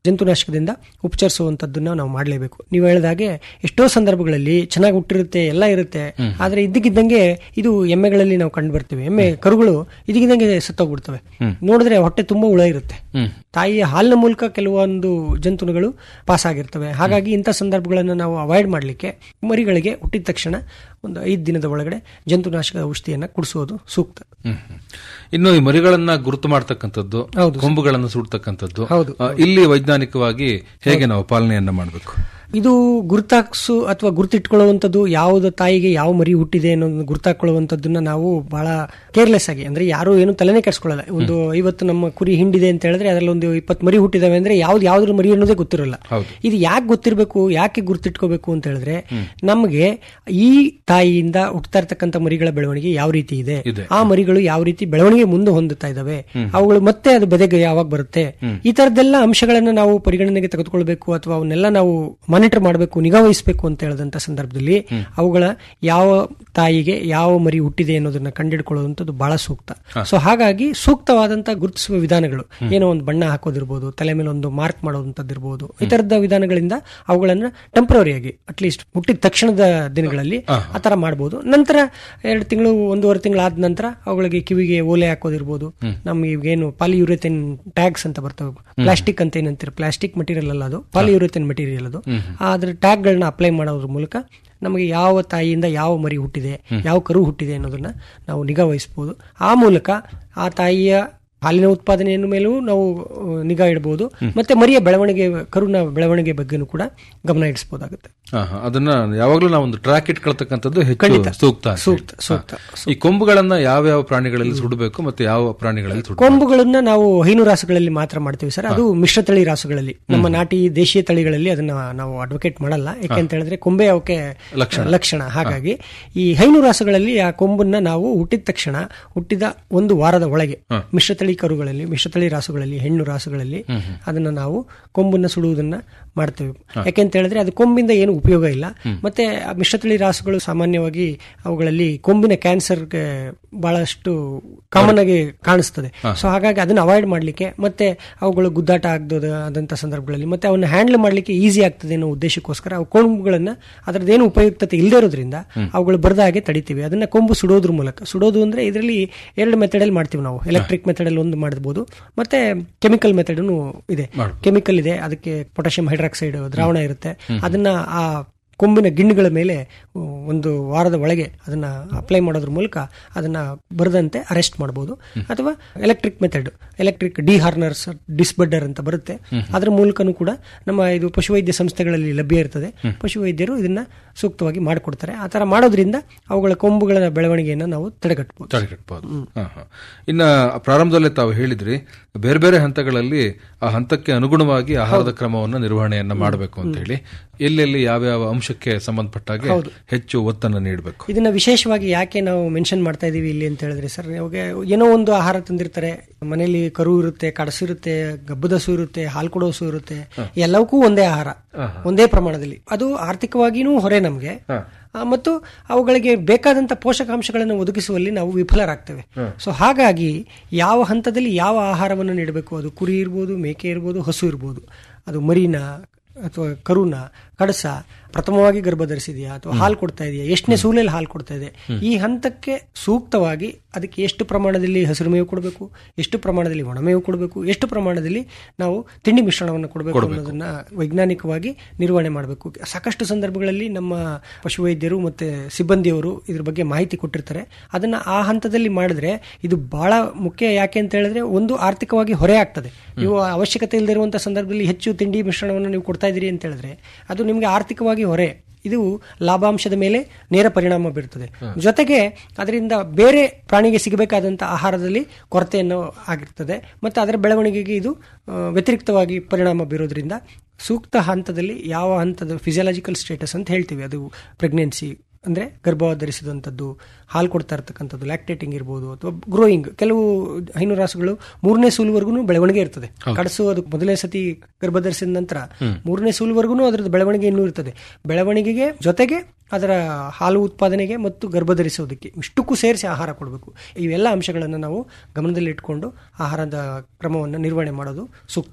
ಜಂತುನಾಶಕದಿಂದ ಉಪಚರಿಸುವಂತದ್ದನ್ನ ನಾವು ಮಾಡಲೇಬೇಕು ನೀವು ಹೇಳಿದಾಗೆ ಎಷ್ಟೋ ಸಂದರ್ಭಗಳಲ್ಲಿ ಚೆನ್ನಾಗಿ ಹುಟ್ಟಿರುತ್ತೆ ಎಲ್ಲ ಇರುತ್ತೆ ಆದ್ರೆ ಇದ್ದಕ್ಕಿದ್ದಂಗೆ ಇದು ಎಮ್ಮೆಗಳಲ್ಲಿ ನಾವು ಕಂಡು ಬರ್ತೀವಿ ಎಮ್ಮೆ ಕರುಗಳು ಇದಕ್ಕಿದ್ದಂಗೆ ಸತ್ತೋಗ್ಬಿಡ್ತವೆ ನೋಡಿದ್ರೆ ಹೊಟ್ಟೆ ತುಂಬಾ ಹುಳ ಇರುತ್ತೆ ತಾಯಿಯ ಹಾಲಿನ ಮೂಲಕ ಕೆಲವೊಂದು ಜಂತುಗಳು ಪಾಸ್ ಆಗಿರ್ತವೆ ಹಾಗಾಗಿ ಇಂಥ ಸಂದರ್ಭಗಳನ್ನು ನಾವು ಅವಾಯ್ಡ್ ಮಾಡಲಿಕ್ಕೆ ಮರಿಗಳಿಗೆ ಹುಟ್ಟಿದ ತಕ್ಷಣ ಒಂದು ಐದು ದಿನದ ಒಳಗಡೆ ಜಂತುನಾಶಕ ಔಷಧಿಯನ್ನ ಕುಡಿಸೋದು ಸೂಕ್ತ ಹ್ಮ್. ಇನ್ನು ಈ ಮರಿಗಳನ್ನ ಗುರುತು ಮಾಡ್ತಕ್ಕಂಥದ್ದು ಹೌದು. ಕೊಂಬುಗಳನ್ನು ಸುಡ್ತಕ್ಕಂಥದ್ದು ಹೌದು. ಆ, ಇಲ್ಲಿ ವೈಜ್ಞಾನಿಕವಾಗಿ ಹೇಗೆ ನಾವು ಪಾಲನೆಯನ್ನ ಮಾಡಬೇಕು ಇದು ಗುರುತಾಕ್ಸು ಅಥವಾ ಗುರುತಿಟ್ಕೊಳ್ಳುವಂಥದ್ದು ಯಾವ್ದು ತಾಯಿಗೆ ಯಾವ ಮರಿ ಹುಟ್ಟಿದೆ ಅನ್ನೋದನ್ನ ಗುರುತಾಕೊಳ್ಳುವಂಥದ್ದನ್ನ ನಾವು ಬಹಳ ಕೇರ್ಲೆಸ್ ಆಗಿ ಅಂದ್ರೆ ಯಾರು ಏನು ತಲೆನೇ ಕೆಡಿಸ್ಕೊಳ್ಳಲ್ಲ ಒಂದು ಐವತ್ತು ನಮ್ಮ ಕುರಿ ಹಿಂಡಿದೆ ಅಂತ ಹೇಳಿದ್ರೆ ಅದರಲ್ಲಿ ಒಂದು ಇಪ್ಪತ್ತು ಮರಿ ಹುಟ್ಟಿದಾವೆ ಅಂದ್ರೆ ಯಾವ್ದು ಯಾವ್ದ್ರ ಮರಿ ಅನ್ನೋದೇ ಗೊತ್ತಿರಲ್ಲ ಹೌದು. ಇದು ಯಾಕೆ ಗೊತ್ತಿರಬೇಕು ಯಾಕೆ ಗುರುತಿಟ್ಕೋಬೇಕು ಅಂತ ಹೇಳಿದ್ರೆ ನಮಗೆ ಈ ತಾಯಿಯಿಂದ ಹುಟ್ಟತಾ ಇರ್ತಕ್ಕಂಥ ಮರಿಗಳ ಬೆಳವಣಿಗೆ ಯಾವ ರೀತಿ ಇದೆ ಇದೆ. ಆ ಮರಿಗಳು ಯಾವ ರೀತಿ ಬೆಳವಣಿಗೆ ಮುಂದೆ ಹೊಂದುತ್ತಾ ಇದಾವೆ ಅವುಗಳು ಮತ್ತೆ ಅದು ಬೆದೆಗೆ ಯಾವಾಗ ಬರುತ್ತೆ ಈ ತರದ್ದೆಲ್ಲ ಅಂಶಗಳನ್ನ ನಾವು ಪರಿಗಣನೆಗೆ ತೆಗೆದುಕೊಳ್ಬೇಕು ಅಥವಾ ಅವನ್ನೆಲ್ಲ ನಾವು ಮಾನಿಟರ್ ಮಾಡಬೇಕು ನಿಗಾ ವಹಿಸಬೇಕು ಅಂತ ಹೇಳಿದಂತ ಸಂದರ್ಭದಲ್ಲಿ ಅವುಗಳ ಯಾವ ತಾಯಿಗೆ ಯಾವ ಮರಿ ಹುಟ್ಟಿದೆ ಅನ್ನೋದನ್ನ ಕಂಡಿಡ್ಕೊಳ್ಳುವಂಥದ್ದು ಬಹಳ ಸೂಕ್ತ ಸೊ ಹಾಗಾಗಿ ಸೂಕ್ತವಾದಂತ ಗುರುತಿಸುವ ವಿಧಾನಗಳು ಏನೋ ಒಂದು ಬಣ್ಣ ಹಾಕೋದಿರ್ಬೋದು ತಲೆ ಮೇಲೆ ಒಂದು ಮಾರ್ಕ್ ಮಾಡೋದಂಥದ್ದಿರ್ಬೋದು ಈ ತರದ ವಿಧಾನಗಳಿಂದ ಅವುಗಳನ್ನ ಟೆಂಪ್ರವರಿಯಾಗಿ ಅಟ್ಲೀಸ್ಟ್ ಹುಟ್ಟಿದ ತಕ್ಷಣದ ದಿನಗಳಲ್ಲಿ ಆ ತರ ಮಾಡಬಹುದು ನಂತರ ಎರಡು ತಿಂಗಳು ಒಂದೂವರೆ ತಿಂಗಳು ಆದ ನಂತರ ಅವುಗಳಿಗೆ ಕಿವಿಗೆ ಓಲೆ ಹಾಕೋದಿರ್ಬೋದು ನಮ್ಗೆ ಏನು ಪಾಲಿಯುರೇಥಿನ್ ಟ್ಯಾಗ್ಸ್ ಅಂತ ಬರ್ತವೆ ಪ್ಲಾಸ್ಟಿಕ್ ಅಂತ ಏನಂತೀರ ಪ್ಲಾಸ್ಟಿಕ್ ಮಟೀರಿಯಲ್ ಅಲ್ಲ ಅದು ಪಾಲಿಯುರೇಥಿನ್ ಮಟೀರಿಯಲ್ ಅದು ಅದ್ರ ಟ್ಯಾಗ್ಗಳನ್ನ ಅಪ್ಲೈ ಮಾಡೋದ್ರ ಮೂಲಕ ನಮಗೆ ಯಾವ ತಾಯಿಯಿಂದ ಯಾವ ಮರಿ ಹುಟ್ಟಿದೆ ಯಾವ ಕರು ಹುಟ್ಟಿದೆ ಅನ್ನೋದನ್ನ ನಾವು ನಿಗಾ ವಹಿಸಬಹುದು ಆ ಮೂಲಕ ಆ ತಾಯಿಯ ಹಾಲಿನ ಉತ್ಪಾದನೆಯ ಮೇಲೂ ನಾವು ಆ, ನಿಗಾ ಇಡಬಹುದು ಮತ್ತೆ ಮರಿಯ ಬೆಳವಣಿಗೆ ಕರುನ ಬೆಳವಣಿಗೆ ಬಗ್ಗೆನೂ ಕೂಡ ಗಮನ ಇಡಿಸಬಹುದಾಗುತ್ತೆ ಆ, ಹಾ. ಅದನ್ನ ಯಾವಾಗಲೂ ನಾವು ಒಂದು ಟ್ರ್ಯಾಕ್ ಇಟ್ಕೊಳ್ತಕ್ಕಂಥದ್ದು ಹೆಚ್ಚು ಖಂಡಿತ. ಸೂಕ್ತ ಅಂತ ಸೂಕ್ತ, ಹೇಳಿ. ಸೂಕ್ತ, ಹಾ. ಈ ಕೊಂಬುಗಳನ್ನ ಯಾವ ಯಾವ ಪ್ರಾಣಿಗಳಲ್ಲಿ ಸುಡಬೇಕು ಮತ್ತೆ ಯಾವ ಪ್ರಾಣಿಗಳಲ್ಲಿ ಸುಡಬೇಕು ಕೊಂಬುಗಳನ್ನ ನಾವು ಹೈನು ರಾಸುಗಳಲ್ಲಿ ಮಾತ್ರ ಮಾಡ್ತೀವಿ ಸರ್ ಅದು ಮಿಶ್ರತಳಿ ರಾಸುಗಳಲ್ಲಿ ನಮ್ಮ ನಾಟಿ ದೇಶೀಯ ತಳಿಗಳಲ್ಲಿ ಅದನ್ನ ನಾವು ಅಡ್ವೊಕೇಟ್ ಮಾಡಲ್ಲ ಯಾಕೆ ಅಂತ ಹೇಳಿದ್ರೆ ಕೊಂಬೆ ಅವಕ್ಕೆ ಲಕ್ಷಣ. ಲಕ್ಷಣ ಹಾಗಾಗಿ ಈ ಹೈನು ರಾಸುಗಳಲ್ಲಿ ಆ ಕೊಂಬನ್ನ ನಾವು ಹುಟ್ಟಿದ ತಕ್ಷಣ ಹುಟ್ಟಿದ ಒಂದು ವಾರದ ಒಳಗೆ ಮಿಶ್ರತಳಿ ಕರುಗಳಲ್ಲಿ ಮಿಶ್ರತಳಿ ರಾಸುಗಳಲ್ಲಿ ಹೆಣ್ಣು ರಾಸುಗಳಲ್ಲಿ ಅದನ್ನ ನಾವು ಕೊಂಬನ್ನ ಸುಡುವುದನ್ನ ಮಾಡ್ತೇವೆ ಯಾಕೆಂತ ಹೇಳಿದ್ರೆ ಅದು ಕೊಂಬಿಂದ ಏನು ಉಪಯೋಗ ಇಲ್ಲ ಮತ್ತೆ ಆ ಮಿಶ್ರತಳಿ ರಾಸುಗಳು ಸಾಮಾನ್ಯವಾಗಿ ಅವುಗಳಲ್ಲಿ ಕೊಂಬಿನ ಕ್ಯಾನ್ಸರ್ಗೆ ಬಹಳಷ್ಟು ಕಾಮನ್ ಆಗಿ ಕಾಣಿಸ್ತದೆ ಸೊ ಹಾಗಾಗಿ ಅದನ್ನ ಅವಾಯ್ಡ್ ಮಾಡ್ಲಿಕ್ಕೆ ಮತ್ತೆ ಅವುಗಳು ಗುದ್ದಾಟ ಆಗದ ಆದಂತ ಸಂದರ್ಭಗಳಲ್ಲಿ ಮತ್ತೆ ಅವನ್ನ ಹ್ಯಾಂಡಲ್ ಮಾಡ್ಲಿಕ್ಕೆ ಈಸಿ ಆಗ್ತದೆ ಅನ್ನೋ ಉದ್ದೇಶಕ್ಕೋಸ್ಕರ ಅವು ಕೊಂಬುಗಳನ್ನ ಅದರದ್ದೇನು ಉಪಯುಕ್ತತೆ ಇಲ್ಲದೆ ಇರೋದ್ರಿಂದ ಅವುಗಳು ಬರದ ಹಾಗೆ ತಡಿತೀವಿ ಅದನ್ನ ಕೊಂಬು ಸುಡೋದ್ರ ಮೂಲಕ ಸುಡೋದು ಅಂದ್ರೆ ಇದರಲ್ಲಿ ಎರಡು ಮೆಥಡ್ ಅಲ್ಲಿ ಮಾಡ್ತೀವಿ ನಾವು ಎಲೆಕ್ಟ್ರಿಕ್ ಮೆಥಡ್ ಅಲ್ಲಿ ಒಂದು ಮಾಡಬಹುದು ಮತ್ತೆ ಕೆಮಿಕಲ್ ಮೆಥಡ್ ಇದೆ ಕೆಮಿಕಲ್ ಇದೆ ಅದಕ್ಕೆ ಪೊಟ್ಯಾಷಿಯಂ ಹೈಡ್ರಾಕ್ಸೈಡ್ ದ್ರಾವಣ ಇರುತ್ತೆ ಅದನ್ನ ಆ ಕೊಂಬಿನ ಗಿಣ್ಣುಗಳ ಮೇಲೆ ಉ, ಒಂದು ವಾರದ ಒಳಗೆ ಅದನ್ನ ಅಪ್ಲೈ ಮಾಡೋದ್ರ ಮೂಲಕ ಅದನ್ನ ಬರದಂತೆ ಅರೆಸ್ಟ್ ಮಾಡಬಹುದು ಅಥವಾ electric method electric dehorners disbudder ಅಂತ ಬರುತ್ತೆ ಅದರ ಮೂಲಕನೂ ಕೂಡ ನಮ್ಮ ಇದು ಪಶುವೈದ್ಯ ಸಂಸ್ಥೆಗಳಲ್ಲಿ ಲಭ್ಯ ಇರ್ತದೆ ಪಶುವೈದ್ಯರು ಇದನ್ನ ಸೂಕ್ತವಾಗಿ ಮಾಡಿಕೊಡ್ತಾರೆ ಆ ತರ ಮಾಡೋದ್ರಿಂದ ಅವುಗಳ ಕೊಂಬುಗಳ ಬೆಳವಣಿಗೆಯನ್ನು ನಾವು ತಡೆಗಟ್ಟಬಹುದು ತಡೆಗಟ್ಟಬಹುದು ಹಾ, ಹಾ. ಇನ್ನ ಪ್ರಾರಂಭದಲ್ಲೇ ತಾವು ಹೇಳಿದ್ರಿ ಬೇರೆ ಬೇರೆ ಹಂತಗಳಲ್ಲಿ ಆ ಹಂತಕ್ಕೆ ಅನುಗುಣವಾಗಿ ಆಹಾರದ ಕ್ರಮವನ್ನು ನಿರ್ವಹಣೆಯನ್ನ ಮಾಡಬೇಕು ಅಂತ ಹೇಳಿ ಎಲ್ಲೆಲ್ಲಿ ಯಾವ್ಯಾವ ಅಂಶಕ್ಕೆ ಸಂಬಂಧಪಟ್ಟ ಹಾಗೆ ಹೆಚ್ಚು ಒತ್ತನ್ನು ನೀಡಬೇಕು ಇದನ್ನ ವಿಶೇಷವಾಗಿ ಯಾಕೆ ನಾವು ಮೆನ್ಷನ್ ಮಾಡ್ತಾ ಇದೀವಿ ಇಲ್ಲಿ ಅಂತ ಹೇಳಿದ್ರೆ ಸರ್ ಇವಾಗ ಏನೋ ಒಂದು ಆಹಾರ ತಂದಿರ್ತಾರೆ ಮನೆಯಲ್ಲಿ ಕರು ಇರುತ್ತೆ ಕಡಸು ಇರುತ್ತೆ ಗಬ್ಬದಸು ಇರುತ್ತೆ ಹಾಲು ಕೊಡೋ ಹಸು ಇರುತ್ತೆ ಎಲ್ಲವಕ್ಕೂ ಒಂದೇ ಆಹಾರ ಒಂದೇ ಪ್ರಮಾಣದಲ್ಲಿ ಅದು ಆರ್ಥಿಕವಾಗಿನೂ ಹೊರೆ ನಮಗೆ ಆ, ಮತ್ತು ಅವುಗಳಿಗೆ ಬೇಕಾದಂತ ಪೋಷಕಾಂಶಗಳನ್ನು ಒದಗಿಸುವಲ್ಲಿ ನಾವು ವಿಫಲರಾಗ್ತೇವೆ ಸೊ ಹಾಗಾಗಿ ಯಾವ ಹಂತದಲ್ಲಿ ಯಾವ ಆಹಾರವನ್ನು ನೀಡಬೇಕು ಅದು ಕುರಿ ಇರ್ಬೋದು ಮೇಕೆ ಇರ್ಬೋದು ಹಸು ಇರ್ಬೋದು ಅದು ಮರಿನ ಅಥವಾ ಕರುನ ಕಡಸ ಪ್ರಥಮವಾಗಿ ಗರ್ಭ ಧರಿಸಿದೆಯಾ ಅಥವಾ ಹಾಲು ಕೊಡ್ತಾ ಇದೆಯಾ ಎಷ್ಟನೇ ಸೂಲಲ್ಲಿ ಹಾಲು ಕೊಡ್ತಾ ಇದೆ ಈ ಹಂತಕ್ಕೆ ಸೂಕ್ತವಾಗಿ ಅದಕ್ಕೆ ಎಷ್ಟು ಪ್ರಮಾಣದಲ್ಲಿ ಹಸಿರು ಮೇವು ಕೊಡಬೇಕು ಎಷ್ಟು ಪ್ರಮಾಣದಲ್ಲಿ ಒಣಮೇವು ಕೊಡಬೇಕು ಎಷ್ಟು ಪ್ರಮಾಣದಲ್ಲಿ ನಾವು ತಿಂಡಿ ಮಿಶ್ರಣವನ್ನು ಕೊಡಬೇಕು ಅನ್ನೋದನ್ನ ವೈಜ್ಞಾನಿಕವಾಗಿ ನಿರ್ವಹಣೆ ಮಾಡಬೇಕು ಸಾಕಷ್ಟು ಸಂದರ್ಭಗಳಲ್ಲಿ ನಮ್ಮ ಪಶುವೈದ್ಯರು ಮತ್ತೆ ಸಿಬ್ಬಂದಿಯವರು ಇದ್ರ ಬಗ್ಗೆ ಮಾಹಿತಿ ಕೊಟ್ಟಿರ್ತಾರೆ ಅದನ್ನ ಆ ಹಂತದಲ್ಲಿ ಮಾಡಿದ್ರೆ ಇದು ಬಹಳ ಮುಖ್ಯ ಯಾಕೆ ಅಂತ ಹೇಳಿದ್ರೆ ಒಂದು ಆರ್ಥಿಕವಾಗಿ ಹೊರೆ ಆಗ್ತದೆ ನೀವು ಅವಶ್ಯಕತೆ ಇಲ್ಲದೆ ಇರುವಂತಹ ಸಂದರ್ಭದಲ್ಲಿ ಹೆಚ್ಚು ತಿಂಡಿ ಮಿಶ್ರಣವನ್ನು ನೀವು ಕೊಡ್ತಾ ಇದ್ದೀರಿ ಅಂತ ಹೇಳಿದ್ರೆ ಅದು ನಿಮಗೆ ಆರ್ಥಿಕವಾಗಿ ಹೊರೆ ಇದು ಲಾಭಾಂಶದ ಮೇಲೆ ನೇರ ಪರಿಣಾಮ ಬೀರುತ್ತದೆ ಜೊತೆಗೆ ಅದರಿಂದ ಬೇರೆ ಪ್ರಾಣಿಗೆ ಸಿಗಬೇಕಾದಂಥ ಆಹಾರದಲ್ಲಿ ಕೊರತೆಯನ್ನು ಆಗಿರ್ತದೆ ಮತ್ತು ಅದರ ಬೆಳವಣಿಗೆಗೆ ಇದು ಆ, ವ್ಯತಿರಿಕ್ತವಾಗಿ ಪರಿಣಾಮ ಬೀರೋದ್ರಿಂದ ಸೂಕ್ತ ಹಂತದಲ್ಲಿ ಯಾವ ಹಂತದ ಫಿಸಿಯಾಲಜಿಕಲ್ ಸ್ಟೇಟಸ್ ಅಂತ ಹೇಳ್ತೀವಿ ಅದು ಪ್ರೆಗ್ನೆನ್ಸಿ ಅಂದ್ರೆ ಗರ್ಭ ಧರಿಸಿದಂಥದ್ದು ಹಾಲು ಕೊಡ್ತಾ ಇರ್ತಕ್ಕಂಥದ್ದು ಲ್ಯಾಕ್ಟೇಟಿಂಗ್ ಇರ್ಬೋದು ಅಥವಾ ಗ್ರೋಯಿಂಗ್ ಕೆಲವು ಹೈನು ರಾಸುಗಳು ಮೂರನೇ ಸೂಲ್ವರೆಗೂ ಬೆಳವಣಿಗೆ ಇರ್ತದೆ ಕಡಸು ಅದು ಮೊದಲನೇ ಸತಿ ಗರ್ಭ ಧರಿಸಿದ ನಂತರ ಮೂರನೇ ಸೂಲ್ವರೆಗೂ ಅದರದ್ದು ಬೆಳವಣಿಗೆ ಇನ್ನೂ ಇರ್ತದೆ ಬೆಳವಣಿಗೆಗೆ ಜೊತೆಗೆ ಅದರ ಹಾಲು ಉತ್ಪಾದನೆಗೆ ಮತ್ತು ಗರ್ಭ ಧರಿಸೋದಕ್ಕೆ ಇಷ್ಟಕ್ಕೂ ಸೇರಿಸಿ ಆಹಾರ ಕೊಡಬೇಕು ಇವೆಲ್ಲ ಅಂಶಗಳನ್ನು ನಾವು ಗಮನದಲ್ಲಿ ಇಟ್ಕೊಂಡು ಆಹಾರದ ಕ್ರಮವನ್ನು ನಿರ್ವಹಣೆ ಮಾಡೋದು ಸೂಕ್ತ ಸರ್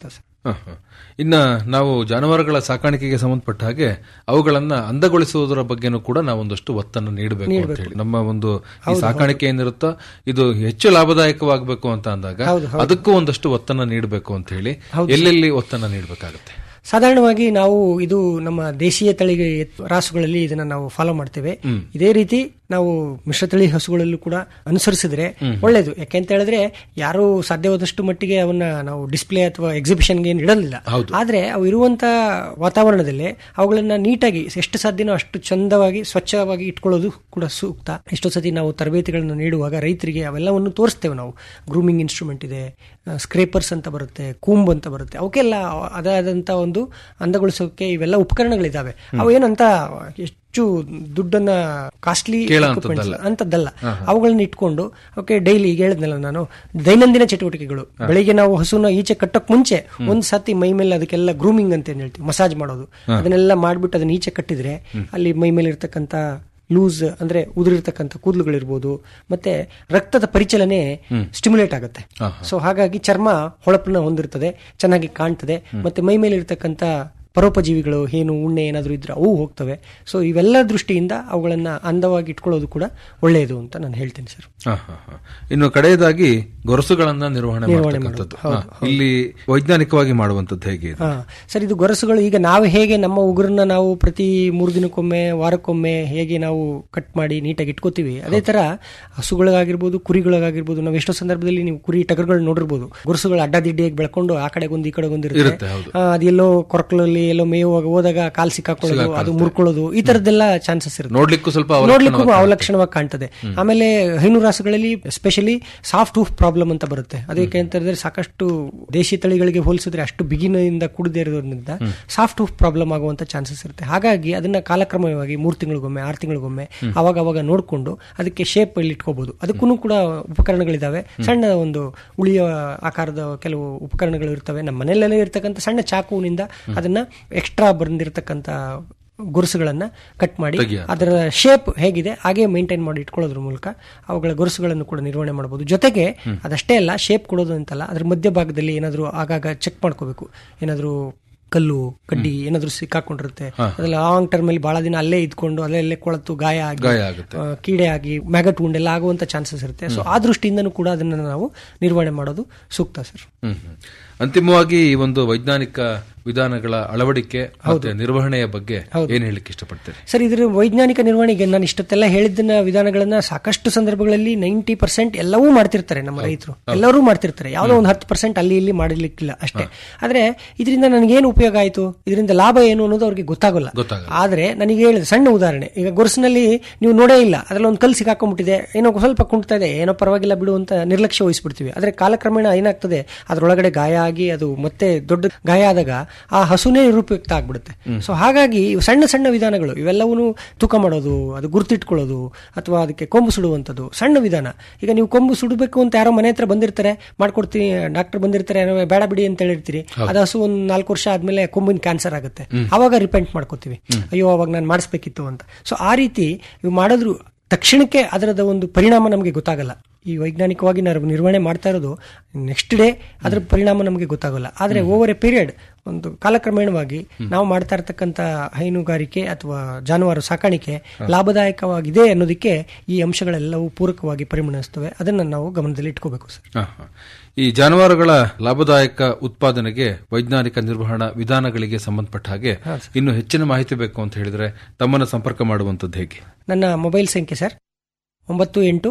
ಹ, ಹ. ಇನ್ನ ನಾವು ಜಾನುವಾರುಗಳ ಸಾಕಾಣಿಕೆಗೆ ಸಂಬಂಧಪಟ್ಟ ಹಾಗೆ ಅವುಗಳನ್ನ ಅಂದಗೊಳಿಸುವುದರ ಬಗ್ಗೆನೂ ಕೂಡ ನಾವು ಒಂದಷ್ಟು ಒತ್ತನ್ನು ನೀಡಬೇಕು ಅಂತ ನೀಡ್ಬೇಕು. ಹೇಳಿ ನಮ್ಮ ಒಂದು ಈ ಹೌದು, ಸಾಕಾಣಿಕೆ ಏನಿರುತ್ತೋ ಇದು ಹೆಚ್ಚು ಲಾಭದಾಯಕವಾಗಬೇಕು ಅಂತ ಅಂದಾಗ ಹೌದು, ಹೌದು. ಅದಕ್ಕೂ ಒಂದಷ್ಟು ಒತ್ತನ್ನ ನೀಡಬೇಕು ಅಂತ ಹೇಳಿ ಹೌದು, ಎಲ್ಲೆಲ್ಲಿ ಒತ್ತನ್ನ ನೀಡಬೇಕಾಗುತ್ತೆ ಸಾಧಾರಣವಾಗಿ ನಾವು ಇದು ನಮ್ಮ ದೇಶೀಯ ತಳಿಗೆ ರಾಸುಗಳಲ್ಲಿ ಇದನ್ನ ನಾವು ಫಾಲೋ ಮಾಡ್ತೇವೆ ಹ್ಮ್. ಇದೇ ರೀತಿ ನಾವು ಮಿಶ್ರತಳಿ ಹಸುಗಳಲ್ಲೂ ಕೂಡ ಅನುಸರಿಸಿದ್ರೆ ಹ್ಮ್. ಒಳ್ಳೇದು ಯಾಕೆಂತ ಹೇಳಿದ್ರೆ ಯಾರು ಸಾಧ್ಯವಾದಷ್ಟು ಮಟ್ಟಿಗೆ ಅವನ್ನ ನಾವು ಡಿಸ್ಪ್ಲೇ ಅಥವಾ ಎಕ್ಸಿಬಿಷನ್ಗೆ ಏನು ಇಡಲಿಲ್ಲ ಹೌದು. ಆದ್ರೆ ಅವು ಇರುವಂತ ವಾತಾವರಣದಲ್ಲಿ ಅವುಗಳನ್ನ ನೀಟಾಗಿ ಎಷ್ಟು ಸಾಧ್ಯನೋ ಅಷ್ಟು ಚಂದವಾಗಿ ಸ್ವಚ್ಛವಾಗಿ ಇಟ್ಕೊಳ್ಳೋದು ಕೂಡ ಸೂಕ್ತ ಎಷ್ಟೋ ಸತಿ ನಾವು ತರಬೇತಿಗಳನ್ನು ನೀಡುವಾಗ ರೈತರಿಗೆ ಅವೆಲ್ಲವನ್ನು ತೋರಿಸ್ತೇವೆ ನಾವು ಗ್ರೂಮಿಂಗ್ ಇನ್ಸ್ಟ್ರೂಮೆಂಟ್ ಇದೆ ಸ್ಕ್ರೇಪರ್ಸ್ ಅಂತ ಬರುತ್ತೆ ಕೂಂಬ್ ಅಂತ ಬರುತ್ತೆ ಅವಕ್ಕೆಲ್ಲ ಅದಾದಂತ ಒಂದು ಅಂದಗೊಳಿಸೋಕೆ ಇವೆಲ್ಲ ಉಪಕರಣಗಳಿದಾವೆ ಅವು ಏನಂತ ಹೆಚ್ಚು ದುಡ್ಡನ್ನ ಕಾಸ್ಟ್ಲಿ ಕೇಳೋಂಥದ್ದಲ್ಲ. ಅಂತದ್ದಲ್ಲ ಹಾ, ಹಾ. ಅವುಗಳನ್ನ ಇಟ್ಕೊಂಡು ಓಕೆ ಡೈಲಿ ಈಗ ಹೇಳಿದ್ನಲ್ಲ ನಾನು ದೈನಂದಿನ ಚಟುವಟಿಕೆಗಳು ಬೆಳಿಗ್ಗೆ ನಾವು ಹಸುನ ಈಚೆ ಕಟ್ಟಕ್ ಮುಂಚೆ ಒಂದ್ ಸತಿ ಮೈ ಮೇಲೆ ಅದಕ್ಕೆಲ್ಲ ಗ್ರೂಮಿಂಗ್ ಅಂತ ಏನ್ ಹೇಳ್ತೀವಿ ಮಸಾಜ್ ಮಾಡೋದು ಹಾ. ಅದನ್ನೆಲ್ಲ ಮಾಡ್ಬಿಟ್ಟು ಅದನ್ನ ಈಚೆ ಕಟ್ಟಿದ್ರೆ ಅಲ್ಲಿ ಮೈ ಮೇಲೆ ಇರ್ತಕ್ಕಂತ ಲೂಸ್ ಅಂದ್ರೆ ಉದುರಿರ್ತಕ್ಕಂಥ ಕೂದಲುಗಳಿರ್ಬೋದು ಮತ್ತೆ ರಕ್ತದ ಪರಿಚಲನೆ ಹ್ಮ್. ಸ್ಟಿಮ್ಯುಲೇಟ್ ಆಗುತ್ತೆ ಹಾ, ಸೊ ಹಾಗಾಗಿ ಚರ್ಮ ಹೊಳಪನ್ನ ಹೊಂದಿರ್ತದೆ ಚೆನ್ನಾಗಿ ಕಾಣ್ತದೆ ಮತ್ತೆ ಮೈ ಮೇಲೆ ಇರ್ತಕ್ಕಂಥ ಪರೋಪಜೀವಿಗಳು ಏನು ಉಣ್ಣೆ ಏನಾದರೂ ಇದ್ರೆ ಅವು ಹೋಗ್ತವೆ ಸೊ ಇವೆಲ್ಲ ದೃಷ್ಟಿಯಿಂದ ಅವುಗಳನ್ನ ಅಂದವಾಗಿ ಇಟ್ಕೊಳ್ಳೋದು ಕೂಡ ಒಳ್ಳೆಯದು ಅಂತ ನಾನು ಹೇಳ್ತೀನಿ ಸರ್ ಹ, ಹ, ಹ. ಇನ್ನು ಕಡೆಯದಾಗಿ ಗೊರಸುಗಳನ್ನ ನಿರ್ವಹಣೆ ನಿರ್ವಹಣೆ ಮಾಡತಕ್ಕಂಥದ್ದು ಮಾಡೋದು. ಹ, ಹೌದು, ಇಲ್ಲಿ ವೈಜ್ಞಾನಿಕವಾಗಿ ಮಾಡುವಂತದ್ದು ಹೇಗೆ ಇದು? ಹಾ ಸರ್ ಇದು ಗೊರಸುಗಳು ಈಗ ನಾವು ಹೇಗೆ ನಮ್ಮ ಉಗುರನ್ನ ನಾವು ಪ್ರತಿ ಮೂರು ದಿನಕ್ಕೊಮ್ಮೆ ವಾರಕ್ಕೊಮ್ಮೆ ಹೇಗೆ ನಾವು ಕಟ್ ಮಾಡಿ ನೀಟಾಗಿ ಇಟ್ಕೋತೀವಿ ಅದೇ ತರ ಹಸುಗಳಿಗಾಗಿರ್ಬೋದು ಕುರಿಗಳಿಗಾಗಿರ್ಬೋದು ನಾವು ಎಷ್ಟೋ ಸಂದರ್ಭದಲ್ಲಿ ನೀವು ಕುರಿ ಟಗರುಗಳು ನೋಡಿರ್ಬೋದು ಗೊರಸುಗಳು ಅಡ್ಡದಿಡ್ಡಿಯಾಗಿ ಬೆಳ್ಕೊಂಡು ಆ ಕಡೆಗೊಂದು ಈ ಕಡೆಗೊಂದು ಇರುತ್ತೆ, ಇರುತ್ತೆ ಹೌದು. ಆ, ಅದೆಲ್ಲೋ ಕೊರಕಲಲ್ಲಿ ಎಲ್ಲೋ ಮೇಯುವಾಗ ಹೋದಾಗ ಕಾಲ್ ಸಿಕ್ಕಾಕೊಳ್ಳೋದು ಅದು ಸಿಕ್ಕಾಕೊಳ್ಳುತ್ತೆ. ಮುರ್ಕೊಳ್ಳೋದು ಈ ತರದ್ದೆಲ್ಲ ಚಾನ್ಸಸ್ ಇರುತ್ತೆ ನೋಡ್ಲಿಕ್ಕೂ ಸ್ವಲ್ಪ ನೋಡ್ಲಿಕ್ಕೂ ಅವಲಕ್ಷಣವಾಗಿ ಅವಲಕ್ಷಣವಾಗಿ ಕಾಣ್ತದೆ ಆಮೇಲೆ ಹೈನು ರಾಸುಗಳಲ್ಲಿ ಎಸ್ಪೆಷಲಿ ಸಾಫ್ಟ್ ಹೂಫ್ ಪ್ರಾಬ್ಲಮ್ ಅಂತ ಬರುತ್ತೆ ಅದಕ್ಕೆ ಅಂತ ಹೇಳಿದ್ರೆ ಸಾಕಷ್ಟು ದೇಶಿ ತಳಿಗಳಿಗೆ ಹೋಲಿಸಿದ್ರೆ ಅಷ್ಟು ಬಿಗಿನಿಂದ ಕುಡದೇ ಇರೋದ್ರಿಂದ ಸಾಫ್ಟ್ ಹೂಫ್ ಪ್ರಾಬ್ಲಮ್ ಆಗುವಂತ ಚಾನ್ಸಸ್ ಇರುತ್ತೆ ಹಾಗಾಗಿ ಅದನ್ನ ಕಾಲಕ್ರಮವಾಗಿ ಮೂರು ತಿಂಗಳಿಗೊಮ್ಮೆ ಆರು ತಿಂಗಳಿಗೊಮ್ಮೆ ಅವಾಗ ಅವಾಗ ನೋಡ್ಕೊಂಡು ಅದಕ್ಕೆ ಶೇಪ್ ಅಲ್ಲಿ ಇಟ್ಕೋಬಹುದು ಅದಕ್ಕೂ ಕೂಡ ಉಪಕರಣಗಳಿದಾವೆ ಸಣ್ಣ ಒಂದು ಉಳಿಯ ಆಕಾರದ ಕೆಲವು ಉಪಕರಣಗಳು ಇರ್ತವೆ ನಮ್ಮ ಮನೆಯಲ್ಲೇ ಇರ್ತಕ್ಕಂಥ ಸಣ್ಣ ಚಾಕುವಿನಿಂದ ಅದನ್ನ ಎಕ್ಸ್ಟ್ರಾ ಬಂದಿರತಕ್ಕಂಥ ಗುರುಸುಗಳನ್ನ ಕಟ್ ಮಾಡಿ ತೆಗಿಯೋದು. ಅದರ ಶೇಪ್ ಹೇಗಿದೆ ಹಾಗೆ ಮೇಂಟೈನ್ ಮಾಡಿ ಇಟ್ಕೊಳ್ಳೋದ್ರ ಮೂಲಕ ಅವುಗಳ ಗೊರಸುಗಳನ್ನು ಕೂಡ ನಿರ್ವಹಣೆ ಮಾಡಬಹುದು ಜೊತೆಗೆ ಅದಷ್ಟೇ ಅಲ್ಲ ಶೇಪ್ ಕೊಡೋದು ಅಂತಲ್ಲ ಅದ್ರ ಮಧ್ಯಭಾಗದಲ್ಲಿ ಏನಾದರೂ ಆಗಾಗ ಚೆಕ್ ಮಾಡ್ಕೋಬೇಕು ಏನಾದರೂ ಕಲ್ಲು ಕಡ್ಡಿ ಏನಾದರೂ ಸಿಕ್ಕಾಕೊಂಡಿರುತ್ತೆ ಹಾ. ಅದೆಲ್ಲ ಲಾಂಗ್ ಟರ್ಮ್ ಅಲ್ಲಿ ಬಹಳ ದಿನ ಅಲ್ಲೇ ಇದ್ಕೊಂಡು ಅಲ್ಲೇ ಕೊಳತು ಗಾಯ ಆಗಿ ಗಾಯ ಆಗುತ್ತೆ. ಆ, ಕೀಡೆ ಆಗಿ ಮ್ಯಾಗಟ್ wound ಎಲ್ಲ ಆಗುವಂತ ಚಾನ್ಸಸ್ ಇರುತ್ತೆ ಸೊ ಆ ದೃಷ್ಟಿಯಿಂದನೂ ಕೂಡ ಅದನ್ನ ನಾವು ನಿರ್ವಹಣೆ ಮಾಡೋದು ಸೂಕ್ತ ಸರ್ ಹ್ಮ್, ಹ್ಮ್. ಅಂತಿಮವಾಗಿ ಈ ಒಂದು ವೈಜ್ಞಾನಿಕ ವಿಧಾನಗಳ ಅಳವಡಿಕೆ ಮತ್ತೆ ನಿರ್ವಹಣೆಯ ಬಗ್ಗೆ ಏನ್ ಹೇಳಲಿಕ್ಕೆ ಇಷ್ಟಪಡ್ತೀರಿ ಸರ್ ಇದ್ರ ವೈಜ್ಞಾನಿಕ ನಿರ್ವಹಣೆಗೆ ನಾನು ಇಷ್ಟೊತ್ತೆಲ್ಲ ಹೇಳಿದ್ದನ್ನ ವಿಧಾನಗಳನ್ನ ಸಾಕಷ್ಟು ಸಂದರ್ಭಗಳಲ್ಲಿ ನೈಂಟಿ ಪರ್ಸೆಂಟ್ ಎಲ್ಲವೂ ಮಾಡ್ತಿರ್ತಾರೆ ನಮ್ಮ ರೈತರು ಎಲ್ಲರೂ ಮಾಡ್ತಿರ್ತಾರೆ ಯಾವುದೋ ಒಂದು ಹತ್ತು ಪರ್ಸೆಂಟ್ ಅಲ್ಲಿ ಇಲ್ಲಿ ಮಾಡಲಿಕ್ಕಿಲ್ಲ ಅಷ್ಟೇ ಆದ್ರೆ ಇದರಿಂದ ನನಗೇನು ಉಪಯೋಗ ಆಯ್ತು ಇದರಿಂದ ಲಾಭ ಏನು ಅನ್ನೋದು ಅವ್ರಿಗೆ ಗೊತ್ತಾಗಲ್ಲ ಗೊತ್ತಾಗಲ್ಲ. ಆದ್ರೆ ನನಗೆ ಹೇಳಿದ ಸಣ್ಣ ಉದಾಹರಣೆ ಈಗ ಗೊರಸಿನಲ್ಲಿ ನೀವು ನೋಡೇ ಇಲ್ಲ ಅದ್ರಲ್ಲಿ ಒಂದು ಕಲ್ಲು ಸಿಕ್ಕಾಕೊಂಡ್ಬಿಟ್ಟಿದೆ ಏನೋ ಸ್ವಲ್ಪ ಕುಂಟ್ತಾ ಇದೆ ಏನೋ ಪರವಾಗಿಲ್ಲ ಬಿಡು ಅಂತ ನಿರ್ಲಕ್ಷ್ಯ ವಹಿಸ್ಬಿಡ್ತೀವಿ ಆದ್ರೆ ಕಾಲಕ್ರಮೇಣ ಏನಾಗ್ತದೆ ಅದ್ರೊಳಗಡೆ ಗಾಯ ಆಗಿ ಅದು ಮತ್ತೆ ದೊಡ್ಡ ಗಾಯ ಆದಾಗ ಆ ಹಸುನೇ ನಿರುಪಯುಕ್ತ ಆಗ್ಬಿಡುತ್ತೆ ಸೊ ಹಾಗಾಗಿ ಇವು ಸಣ್ಣ ಸಣ್ಣ ವಿಧಾನಗಳು ಇವೆಲ್ಲವೂ ತೂಕ ಮಾಡೋದು ಅದು ಗುರ್ತಿಟ್ಕೊಳ್ಳೋದು ಅಥವಾ ಅದಕ್ಕೆ ಕೊಂಬು ಸುಡುವಂಥದ್ದು ಸಣ್ಣ ವಿಧಾನ ಈಗ ನೀವು ಕೊಂಬು ಸುಡಬೇಕು ಅಂತ ಯಾರೋ ಮನೆ ಹತ್ರ ಬಂದಿರ್ತಾರೆ ಮಾಡ್ಕೊಡ್ತೀನಿ ಡಾಕ್ಟರ್ ಬಂದಿರ್ತಾರೆ ಏನೋ ಬೇಡ ಬಿಡಿ ಅಂತ ಹೇಳಿರ್ತೀರಿ ಅದು ಹಸು ಒಂದು ನಾಲ್ಕು ವರ್ಷ ಆದ್ಮೇಲೆ ಕೊಂಬಿನ ಕ್ಯಾನ್ಸರ್ ಆಗುತ್ತೆ ಅವಾಗ ರಿಪೆಂಟ್ ಮಾಡ್ಕೋತೀವಿ ಅಯ್ಯೋ ಅವಾಗ ನಾನು ಮಾಡಿಸ್ಬೇಕಿತ್ತು ಅಂತ ಸೊ ಆ ರೀತಿ ಇವು ಮಾಡಿದ್ರು ತಕ್ಷಣಕ್ಕೆ ಅದರದ ಒಂದು ಪರಿಣಾಮ ನಮಗೆ ಗೊತ್ತಾಗಲ್ಲ ಈ ವೈಜ್ಞಾನಿಕವಾಗಿ ನಾವು ನಿರ್ವಹಣೆ ಮಾಡ್ತಾ ಇರೋದು ನೆಕ್ಸ್ಟ್ ಡೇ ಅದರ ಪರಿಣಾಮ ನಮಗೆ ಗೊತ್ತಾಗಲ್ಲ ಆದರೆ ಓವರ್ ಎ ಪೀರಿಯಡ್ ಒಂದು ಕಾಲಕ್ರಮೇಣವಾಗಿ ನಾವು ಮಾಡ್ತಾ ಇರತಕ್ಕಂಥ ಹೈನುಗಾರಿಕೆ ಅಥವಾ ಜಾನುವಾರು ಸಾಕಾಣಿಕೆ ಲಾಭದಾಯಕವಾಗಿದೆ ಅನ್ನೋದಕ್ಕೆ ಈ ಅಂಶಗಳೆಲ್ಲವೂ ಪೂರಕವಾಗಿ ಪರಿಗಣಿಸ್ತವೆ ಅದನ್ನು ನಾವು ಗಮನದಲ್ಲಿ ಇಟ್ಕೋಬೇಕು ಸರ್ ಹ, ಹ. ಈ ಜಾನುವಾರುಗಳ ಲಾಭದಾಯಕ ಉತ್ಪಾದನೆಗೆ ವೈಜ್ಞಾನಿಕ ನಿರ್ವಹಣಾ ವಿಧಾನಗಳಿಗೆ ಸಂಬಂಧಪಟ್ಟ ಹಾಗೆ ಇನ್ನು ಹೆಚ್ಚಿನ ಮಾಹಿತಿ ಬೇಕು ಅಂತ ಹೇಳಿದ್ರೆ ತಮ್ಮನ್ನು ಸಂಪರ್ಕ ಮಾಡುವಂತದ್ದು ಹೇಗೆ ನನ್ನ ಮೊಬೈಲ್ ಸಂಖ್ಯೆ ಸರ್ ಒಂಬತ್ತು ಎಂಟು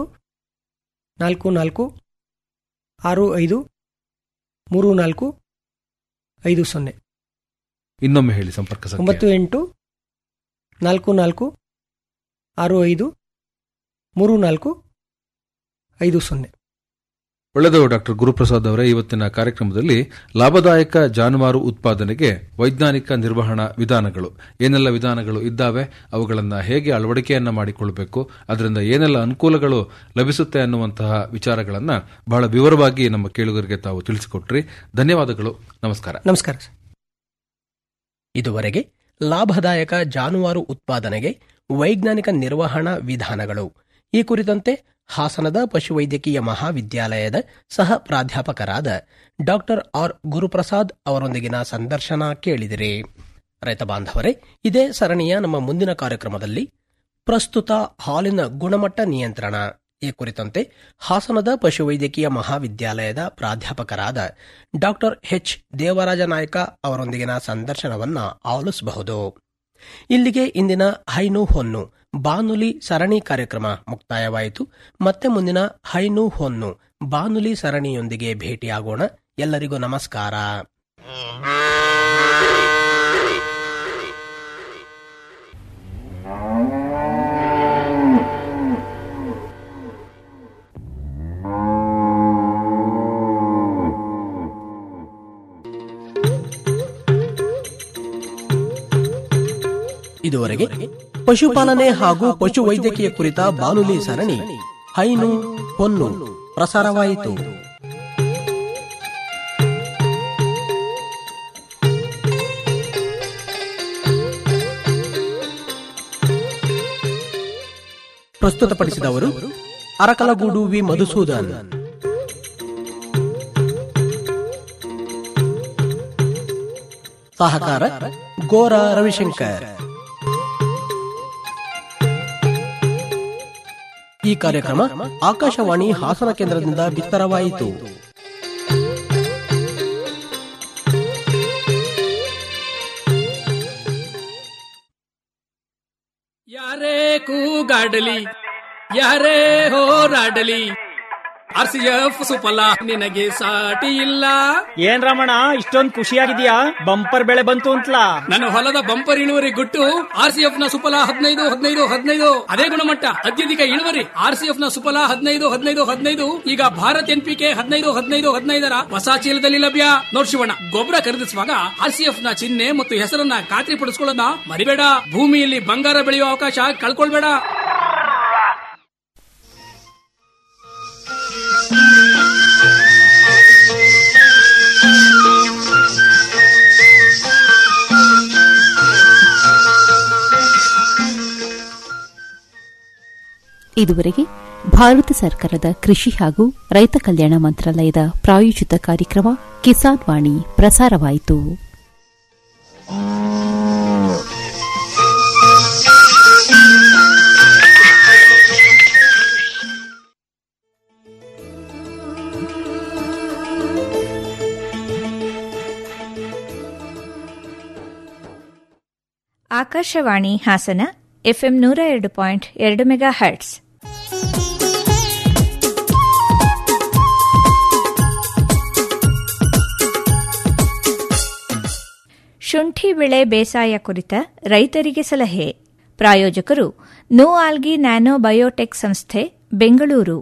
ನಾಲ್ಕು ನಾಲ್ಕು ಆರು ಐದು ಮೂರು ನಾಲ್ಕು ಐದು ಸೊನ್ನೆ ಇನ್ನೊಮ್ಮೆ ಹೇಳಿ ಸಂಪರ್ಕ ಸಂಖ್ಯೆ ಒಂಬತ್ತು ಎಂಟು ನಾಲ್ಕು ನಾಲ್ಕು ಆರು ಐದು ಮೂರು ನಾಲ್ಕು ಐದು ಸೊನ್ನೆ ಒಳ್ಳೆಯದು ಡಾಕ್ಟರ್ ಗುರುಪ್ರಸಾದ್ ಅವರೇ ಇವತ್ತಿನ ಕಾರ್ಯಕ್ರಮದಲ್ಲಿ ಲಾಭದಾಯಕ ಜಾನುವಾರು ಉತ್ಪಾದನೆಗೆ ವೈಜ್ಞಾನಿಕ ನಿರ್ವಹಣಾ ವಿಧಾನಗಳು ಏನೆಲ್ಲ ವಿಧಾನಗಳು ಇದ್ದಾವೆ ಅವುಗಳನ್ನು ಹೇಗೆ ಅಳವಡಿಕೆಯನ್ನ ಮಾಡಿಕೊಳ್ಬೇಕು ಅದರಿಂದ ಏನೆಲ್ಲ ಅನುಕೂಲಗಳು ಲಭಿಸುತ್ತೆ ಅನ್ನುವಂತಹ ವಿಚಾರಗಳನ್ನ ಬಹಳ ವಿವರವಾಗಿ ನಮ್ಮ ಕೇಳುಗರಿಗೆ ತಾವು ತಿಳಿಸಿಕೊಟ್ರಿ ಧನ್ಯವಾದಗಳು ನಮಸ್ಕಾರ ನಮಸ್ಕಾರ ಸರ್ ಇದುವರೆಗೆ ಲಾಭದಾಯಕ ಜಾನುವಾರು ಉತ್ಪಾದನೆಗೆ ವೈಜ್ಞಾನಿಕ ನಿರ್ವಹಣಾ ವಿಧಾನಗಳು ಈ ಕುರಿತಂತೆ ಹಾಸನದ ಪಶುವೈದ್ಯಕೀಯ ಮಹಾವಿದ್ಯಾಲಯದ ಸಹ ಪ್ರಾಧ್ಯಾಪಕರಾದ ಡಾಕ್ಟರ್ ಆರ್ ಗುರುಪ್ರಸಾದ್ ಅವರೊಂದಿಗಿನ ಸಂದರ್ಶನ ಕೇಳಿದಿರಿ ರೈತ ಬಾಂಧವರೇ ಇದೇ ಸರಣಿಯ ನಮ್ಮ ಮುಂದಿನ ಕಾರ್ಯಕ್ರಮದಲ್ಲಿ ಪ್ರಸ್ತುತ ಹಾಲಿನ ಗುಣಮಟ್ಟ ನಿಯಂತ್ರಣ ಈ ಕುರಿತಂತೆ ಹಾಸನದ ಪಶುವೈದ್ಯಕೀಯ ಮಹಾವಿದ್ಯಾಲಯದ ಪ್ರಾಧ್ಯಾಪಕರಾದ ಡಾಕ್ಟರ್ ಎಚ್ ದೇವರಾಜ ನಾಯಕ ಅವರೊಂದಿಗಿನ ಸಂದರ್ಶನವನ್ನ ಆಲಿಸಬಹುದು ಇಲ್ಲಿಗೆ ಇಂದಿನ ಹೈನು ಹೊನ್ನು ಬಾನುಲಿ ಸರಣಿ ಕಾರ್ಯಕ್ರಮ ಮುಕ್ತಾಯವಾಯಿತು ಮತ್ತೆ ಮುಂದಿನ ಹೈನು ಹೊನ್ನು ಬಾನುಲಿ ಸರಣಿಯೊಂದಿಗೆ ಭೇಟಿಯಾಗೋಣ ಎಲ್ಲರಿಗೂ ನಮಸ್ಕಾರ ಇದುವರೆಗೆ ಪಶುಪಾಲನೆ ಹಾಗೂ ಪಶುವೈದ್ಯಕೀಯ ಕುರಿತ ಬಾನುಲಿ ಸರಣಿ ಹೈನು ಹೊನ್ನು ಪ್ರಸಾರವಾಯಿತು ಪ್ರಸ್ತುತಪಡಿಸಿದವರು ಅರಕಲಗೂಡು ವಿ ಮಧುಸೂದನ್ ಸಹಕಾರ ಗೋರ ರವಿಶಂಕರ್ ಈ ಕಾರ್ಯಕ್ರಮ ಆಕಾಶವಾಣಿ ಹಾಸನ ಕೇಂದ್ರದಿಂದ ಬಿತ್ತರವಾಯಿತು ಯಾರೇ ಕೂಗಾಡಲಿ ಯಾರೇ ಹೋರಾಡಲಿ ಆರ್ ಸಿ ಎಫ್ ಸುಫಲ ನಿನಗೆ ಸಾಟಿ ಇಲ್ಲ ಏನ್ ರಮಣ ಇಷ್ಟೊಂದ್ ಖುಷಿಯಾಗಿದ್ಯಾ ಬಂಪರ್ ಬೆಳೆ ಬಂತು ಅಂತಲಾ ನನ್ನ ಹೊಲದ ಬಂಪರ್ ಇಳುವರಿ ಗುಟ್ಟು ಆರ್ ಸಿ ಎಫ್ ನ ಸುಫಲ ಹದಿನೈದು ಹದಿನೈದು ಹದಿನೈದು ಅದೇ ಗುಣಮಟ್ಟ ಅತ್ಯಧಿಕ ಇಳುವರಿ ಆರ್ ಸಿ ಎಫ್ ನ ಸುಫಲ ಹದಿನೈದು ಹದಿನೈದು ಹದಿನೈದು ಈಗ ಭಾರತ್ ಎನ್ ಪಿ ಕೆ ಹದಿನೈದು ಹದಿನೈದು ಹದಿನೈದರ ಹೊಸ ಚೀಲದಲ್ಲಿ ಲಭ್ಯ ನೋಡ್ ಶಿವಣ್ಣ ಗೊಬ್ಬರ ಖರೀದಿಸುವಾಗ ಆರ್ ಸಿ ಎಫ್ ನ ಚಿಹ್ನೆ ಮತ್ತು ಹೆಸರನ್ನ ಖಾತ್ರಿ ಪಡಿಸ್ಕೊಳ್ಳೋದನ್ನ ಮರಿಬೇಡ ಭೂಮಿಯಲ್ಲಿ ಬಂಗಾರ ಬೆಳೆಯುವ ಅವಕಾಶ ಕಳ್ಕೊಳ್ಬೇಡ ಇದುವರೆಗೆ ಭಾರತ ಸರ್ಕಾರದ ಕೃಷಿ ಹಾಗೂ ರೈತ ಕಲ್ಯಾಣ ಮಂತ್ರಾಲಯದ ಪ್ರಾಯೋಜಿತ ಕಾರ್ಯಕ್ರಮ ಕಿಸಾನ್ ವಾಣಿ ಪ್ರಸಾರವಾಯಿತು ಆಕಾಶವಾಣಿ ಹಾಸನ ಎಫ್ಎಂ ನೂರ ಎರಡು ಪಾಯಿಂಟ್ ಎರಡು ಮೆಗಾ ಹರ್ಟ್ಸ್ ಶುಂಠಿ ಬೆಳೆ ಬೇಸಾಯ ಕುರಿತ ರೈತರಿಗೆ ಸಲಹೆ ಪ್ರಾಯೋಜಕರು ನೋ ಆಲ್ಗಿ ನ್ಯಾನೋ ಬಯೋಟೆಕ್ ಸಂಸ್ಥೆ ಬೆಂಗಳೂರು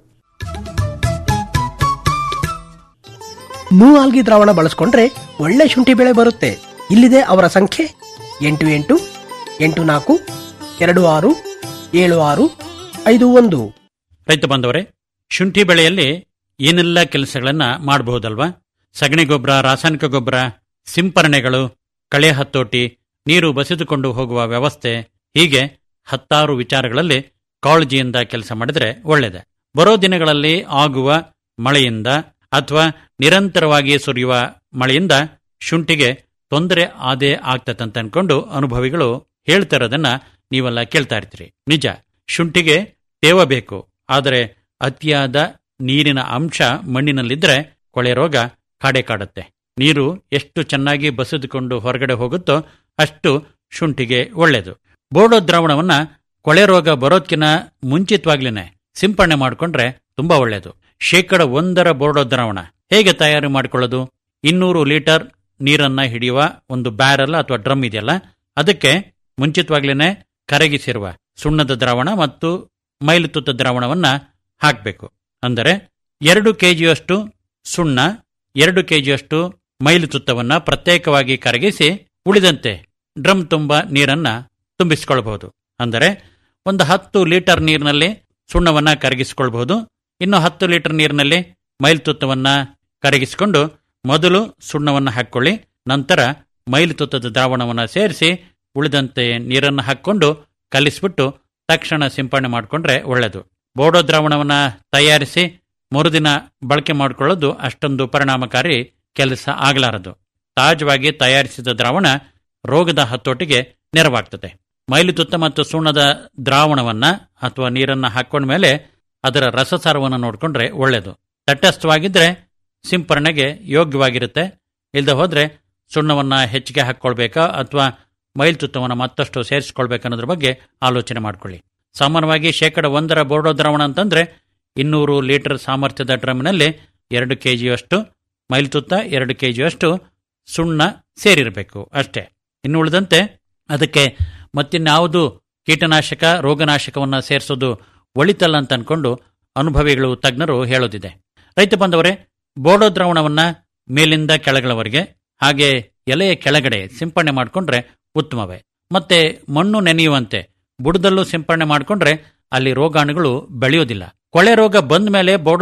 ನೂ ಆಲ್ಗಿ ದ್ರಾವಣ ಬಳಸ್ಕೊಂಡ್ರೆ ಒಳ್ಳೆ ಶುಂಠಿ ಬೆಳೆ ಬರುತ್ತೆ ಇಲ್ಲಿದೆ ಅವರ ಸಂಖ್ಯೆ ಎಂಟು ಎಂಟು ಎಂಟು ನಾಲ್ಕು ಎರಡು ಆರು ಏಳು ಆರು ಐದು ಒಂದು ರೈತ ಬಾಂಧವರೇ ಶುಂಠಿ ಬೆಳೆಯಲ್ಲಿ ಏನೆಲ್ಲ ಕೆಲಸಗಳನ್ನ ಮಾಡಬಹುದಲ್ವಾ ಸಗಣಿ ಗೊಬ್ಬರ ರಾಸಾಯನಿಕ ಗೊಬ್ಬರ ಸಿಂಪರಣೆಗಳು ಕಳೆ ಹತೋಟಿ ನೀರು ಬಸಿದುಕೊಂಡು ಹೋಗುವ ವ್ಯವಸ್ಥೆ ಹೀಗೆ ಹತ್ತಾರು ವಿಚಾರಗಳಲ್ಲಿ ಕಾಳಜಿಯಿಂದ ಕೆಲಸ ಮಾಡಿದ್ರೆ ಒಳ್ಳೆಯದೆ ಬರೋ ದಿನಗಳಲ್ಲಿ ಆಗುವ ಮಳೆಯಿಂದ ಅಥವಾ ನಿರಂತರವಾಗಿ ಸುರಿಯುವ ಮಳೆಯಿಂದ ಶುಂಠಿಗೆ ತೊಂದರೆ ಆದೇ ಆಗ್ತದಂತ ಅನ್ಕೊಂಡು ಅನುಭವಿಗಳು ಹೇಳ್ತಿರೋದನ್ನ ನೀವೆಲ್ಲ ಕೇಳ್ತಾ ಇರ್ತೀರಿ ನಿಜ ಶುಂಠಿಗೆ ತೇವ ಬೇಕು ಆದರೆ ಅತಿಯಾದ ನೀರಿನ ಅಂಶ ಮಣ್ಣಿನಲ್ಲಿದ್ರೆ ಕೊಳೆ ರೋಗ ಕಾಡೆ ಕಾಡುತ್ತೆ ನೀರು ಎಷ್ಟು ಚೆನ್ನಾಗಿ ಬಸಿದುಕೊಂಡು ಹೊರಗಡೆ ಹೋಗುತ್ತೋ ಅಷ್ಟು ಶುಂಠಿಗೆ ಒಳ್ಳೆಯದು ಬೋಡೋ ದ್ರಾವಣವನ್ನ ಕೊಳೆ ರೋಗ ಬರೋದ್ಕಿನ ಮುಂಚಿತವಾಗ್ಲೇನೆ ಸಿಂಪರಣೆ ಮಾಡಿಕೊಂಡ್ರೆ ತುಂಬಾ ಒಳ್ಳೆಯದು ಶೇಕಡ ಒಂದರ ಬೋರ್ಡೋ ದ್ರಾವಣ ಹೇಗೆ ತಯಾರಿ ಮಾಡಿಕೊಳ್ಳೋದು ಇನ್ನೂರು ಲೀಟರ್ ನೀರನ್ನ ಹಿಡಿಯುವ ಒಂದು ಬ್ಯಾರಲ್ ಅಥವಾ ಡ್ರಮ್ ಇದೆಯಲ್ಲ ಅದಕ್ಕೆ ಮುಂಚಿತವಾಗ್ಲೇನೆ ಕರಗಿಸಿರುವ ಸುಣ್ಣದ ದ್ರಾವಣ ಮತ್ತು ಮೈಲುತುತ್ತ ದ್ರಾವಣವನ್ನ ಹಾಕಬೇಕು ಅಂದರೆ ಎರಡು ಕೆಜಿಯಷ್ಟು ಸುಣ್ಣ ಎರಡು ಕೆಜಿಯಷ್ಟು ಮೈಲುತುತ್ತವನ್ನ ಪ್ರತ್ಯೇಕವಾಗಿ ಕರಗಿಸಿ ಉಳಿದಂತೆ ಡ್ರಮ್ ತುಂಬ ನೀರನ್ನ ತುಂಬಿಸಿಕೊಳ್ಬಹುದು ಅಂದರೆ ಒಂದು ಹತ್ತು ಲೀಟರ್ ನೀರಿನಲ್ಲಿ ಸುಣ್ಣವನ್ನ ಕರಗಿಸಿಕೊಳ್ಬಹುದು ಇನ್ನು ಹತ್ತು ಲೀಟರ್ ನೀರಿನಲ್ಲಿ ಮೈಲ್ತುತ್ತವನ್ನ ಕರಗಿಸಿಕೊಂಡು ಮೊದಲು ಸುಣ್ಣವನ್ನು ಹಾಕ್ಕೊಳ್ಳಿ ನಂತರ ಮೈಲುತುತ್ತದ ದ್ರಾವಣವನ್ನು ಸೇರಿಸಿ ಉಳಿದಂತೆ ನೀರನ್ನು ಹಾಕ್ಕೊಂಡು ಕಲಿಸ್ಬಿಟ್ಟು ತಕ್ಷಣ ಸಿಂಪರಣೆ ಮಾಡಿಕೊಂಡ್ರೆ ಒಳ್ಳೆಯದು ಬೋಡೋ ದ್ರಾವಣವನ್ನ ತಯಾರಿಸಿ ಮರುದಿನ ಬಳಕೆ ಮಾಡಿಕೊಳ್ಳೋದು ಅಷ್ಟೊಂದು ಪರಿಣಾಮಕಾರಿ ಕೆಲಸ ಆಗಲಾರದು ಸಹಜವಾಗಿ ತಯಾರಿಸಿದ ದ್ರಾವಣ ರೋಗದ ಹತೋಟಿಗೆ ನೆರವಾಗ್ತದೆ ಮೈಲುತುತ್ತ ಮತ್ತು ಸುಣ್ಣದ ದ್ರಾವಣವನ್ನ ಅಥವಾ ನೀರನ್ನ ಹಾಕೊಂಡ ಮೇಲೆ ಅದರ ರಸಸಾರವನ್ನು ನೋಡಿಕೊಂಡ್ರೆ ಒಳ್ಳೆಯದು ತಟಸ್ಥವಾಗಿದ್ರೆ ಸಿಂಪರಣೆಗೆ ಯೋಗ್ಯವಾಗಿರುತ್ತೆ ಇಲ್ಲದೆ ಹೋದ್ರೆ ಸುಣ್ಣವನ್ನ ಹೆಚ್ಚಿಗೆ ಹಾಕ್ಕೊಳ್ಬೇಕಾ ಅಥವಾ ಮೈಲ್ತುತ್ತವನ್ನು ಮತ್ತಷ್ಟು ಸೇರಿಸ್ಕೊಳ್ಬೇಕನ್ನೋದ್ರ ಬಗ್ಗೆ ಆಲೋಚನೆ ಮಾಡ್ಕೊಳ್ಳಿ ಸಾಮಾನ್ಯವಾಗಿ ಶೇಕಡ ಒಂದರ ಬೋರ್ಡೋ ದ್ರಾವಣ ಅಂತಂದ್ರೆ ಇನ್ನೂರು ಲೀಟರ್ ಸಾಮರ್ಥ್ಯದ ಡ್ರಮ್ನಲ್ಲಿ ಎರಡು ಕೆ ಜಿಯಷ್ಟು ಮೈಲ್ತುತ್ತ ಎರಡು ಕೆ ಜಿಯಷ್ಟು ಸುಣ್ಣ ಸೇರಿರಬೇಕು ಅಷ್ಟೇ ಇನ್ನು ಉಳಿದಂತೆ ಅದಕ್ಕೆ ಮತ್ತಿನ್ಯಾವುದು ಕೀಟನಾಶಕ ರೋಗನಾಶಕವನ್ನು ಸೇರಿಸೋದು ಒಳಿತಲ್ಲ ಅಂತ ಅನ್ಕೊಂಡು ಅನುಭವಿಗಳು ತಜ್ಞರು ಹೇಳೋದಿದೆ ರೈತ ಬಂದವರೇ ಬೋಡೋ ದ್ರಾವಣವನ್ನ ಮೇಲಿಂದ ಕೆಳಗಳವರೆಗೆ ಹಾಗೆ ಎಲೆಯ ಕೆಳಗಡೆ ಸಿಂಪಡಣೆ ಮಾಡಿಕೊಂಡ್ರೆ ಉತ್ತಮವೇ ಮತ್ತೆ ಮಣ್ಣು ನೆನೆಯುವಂತೆ ಬುಡದಲ್ಲೂ ಸಿಂಪಡಣೆ ಮಾಡಿಕೊಂಡ್ರೆ ಅಲ್ಲಿ ರೋಗಾಣುಗಳು ಬೆಳೆಯೋದಿಲ್ಲ ಕೊಳೆ ರೋಗ ಬಂದ ಮೇಲೆ ಬೋಡೋ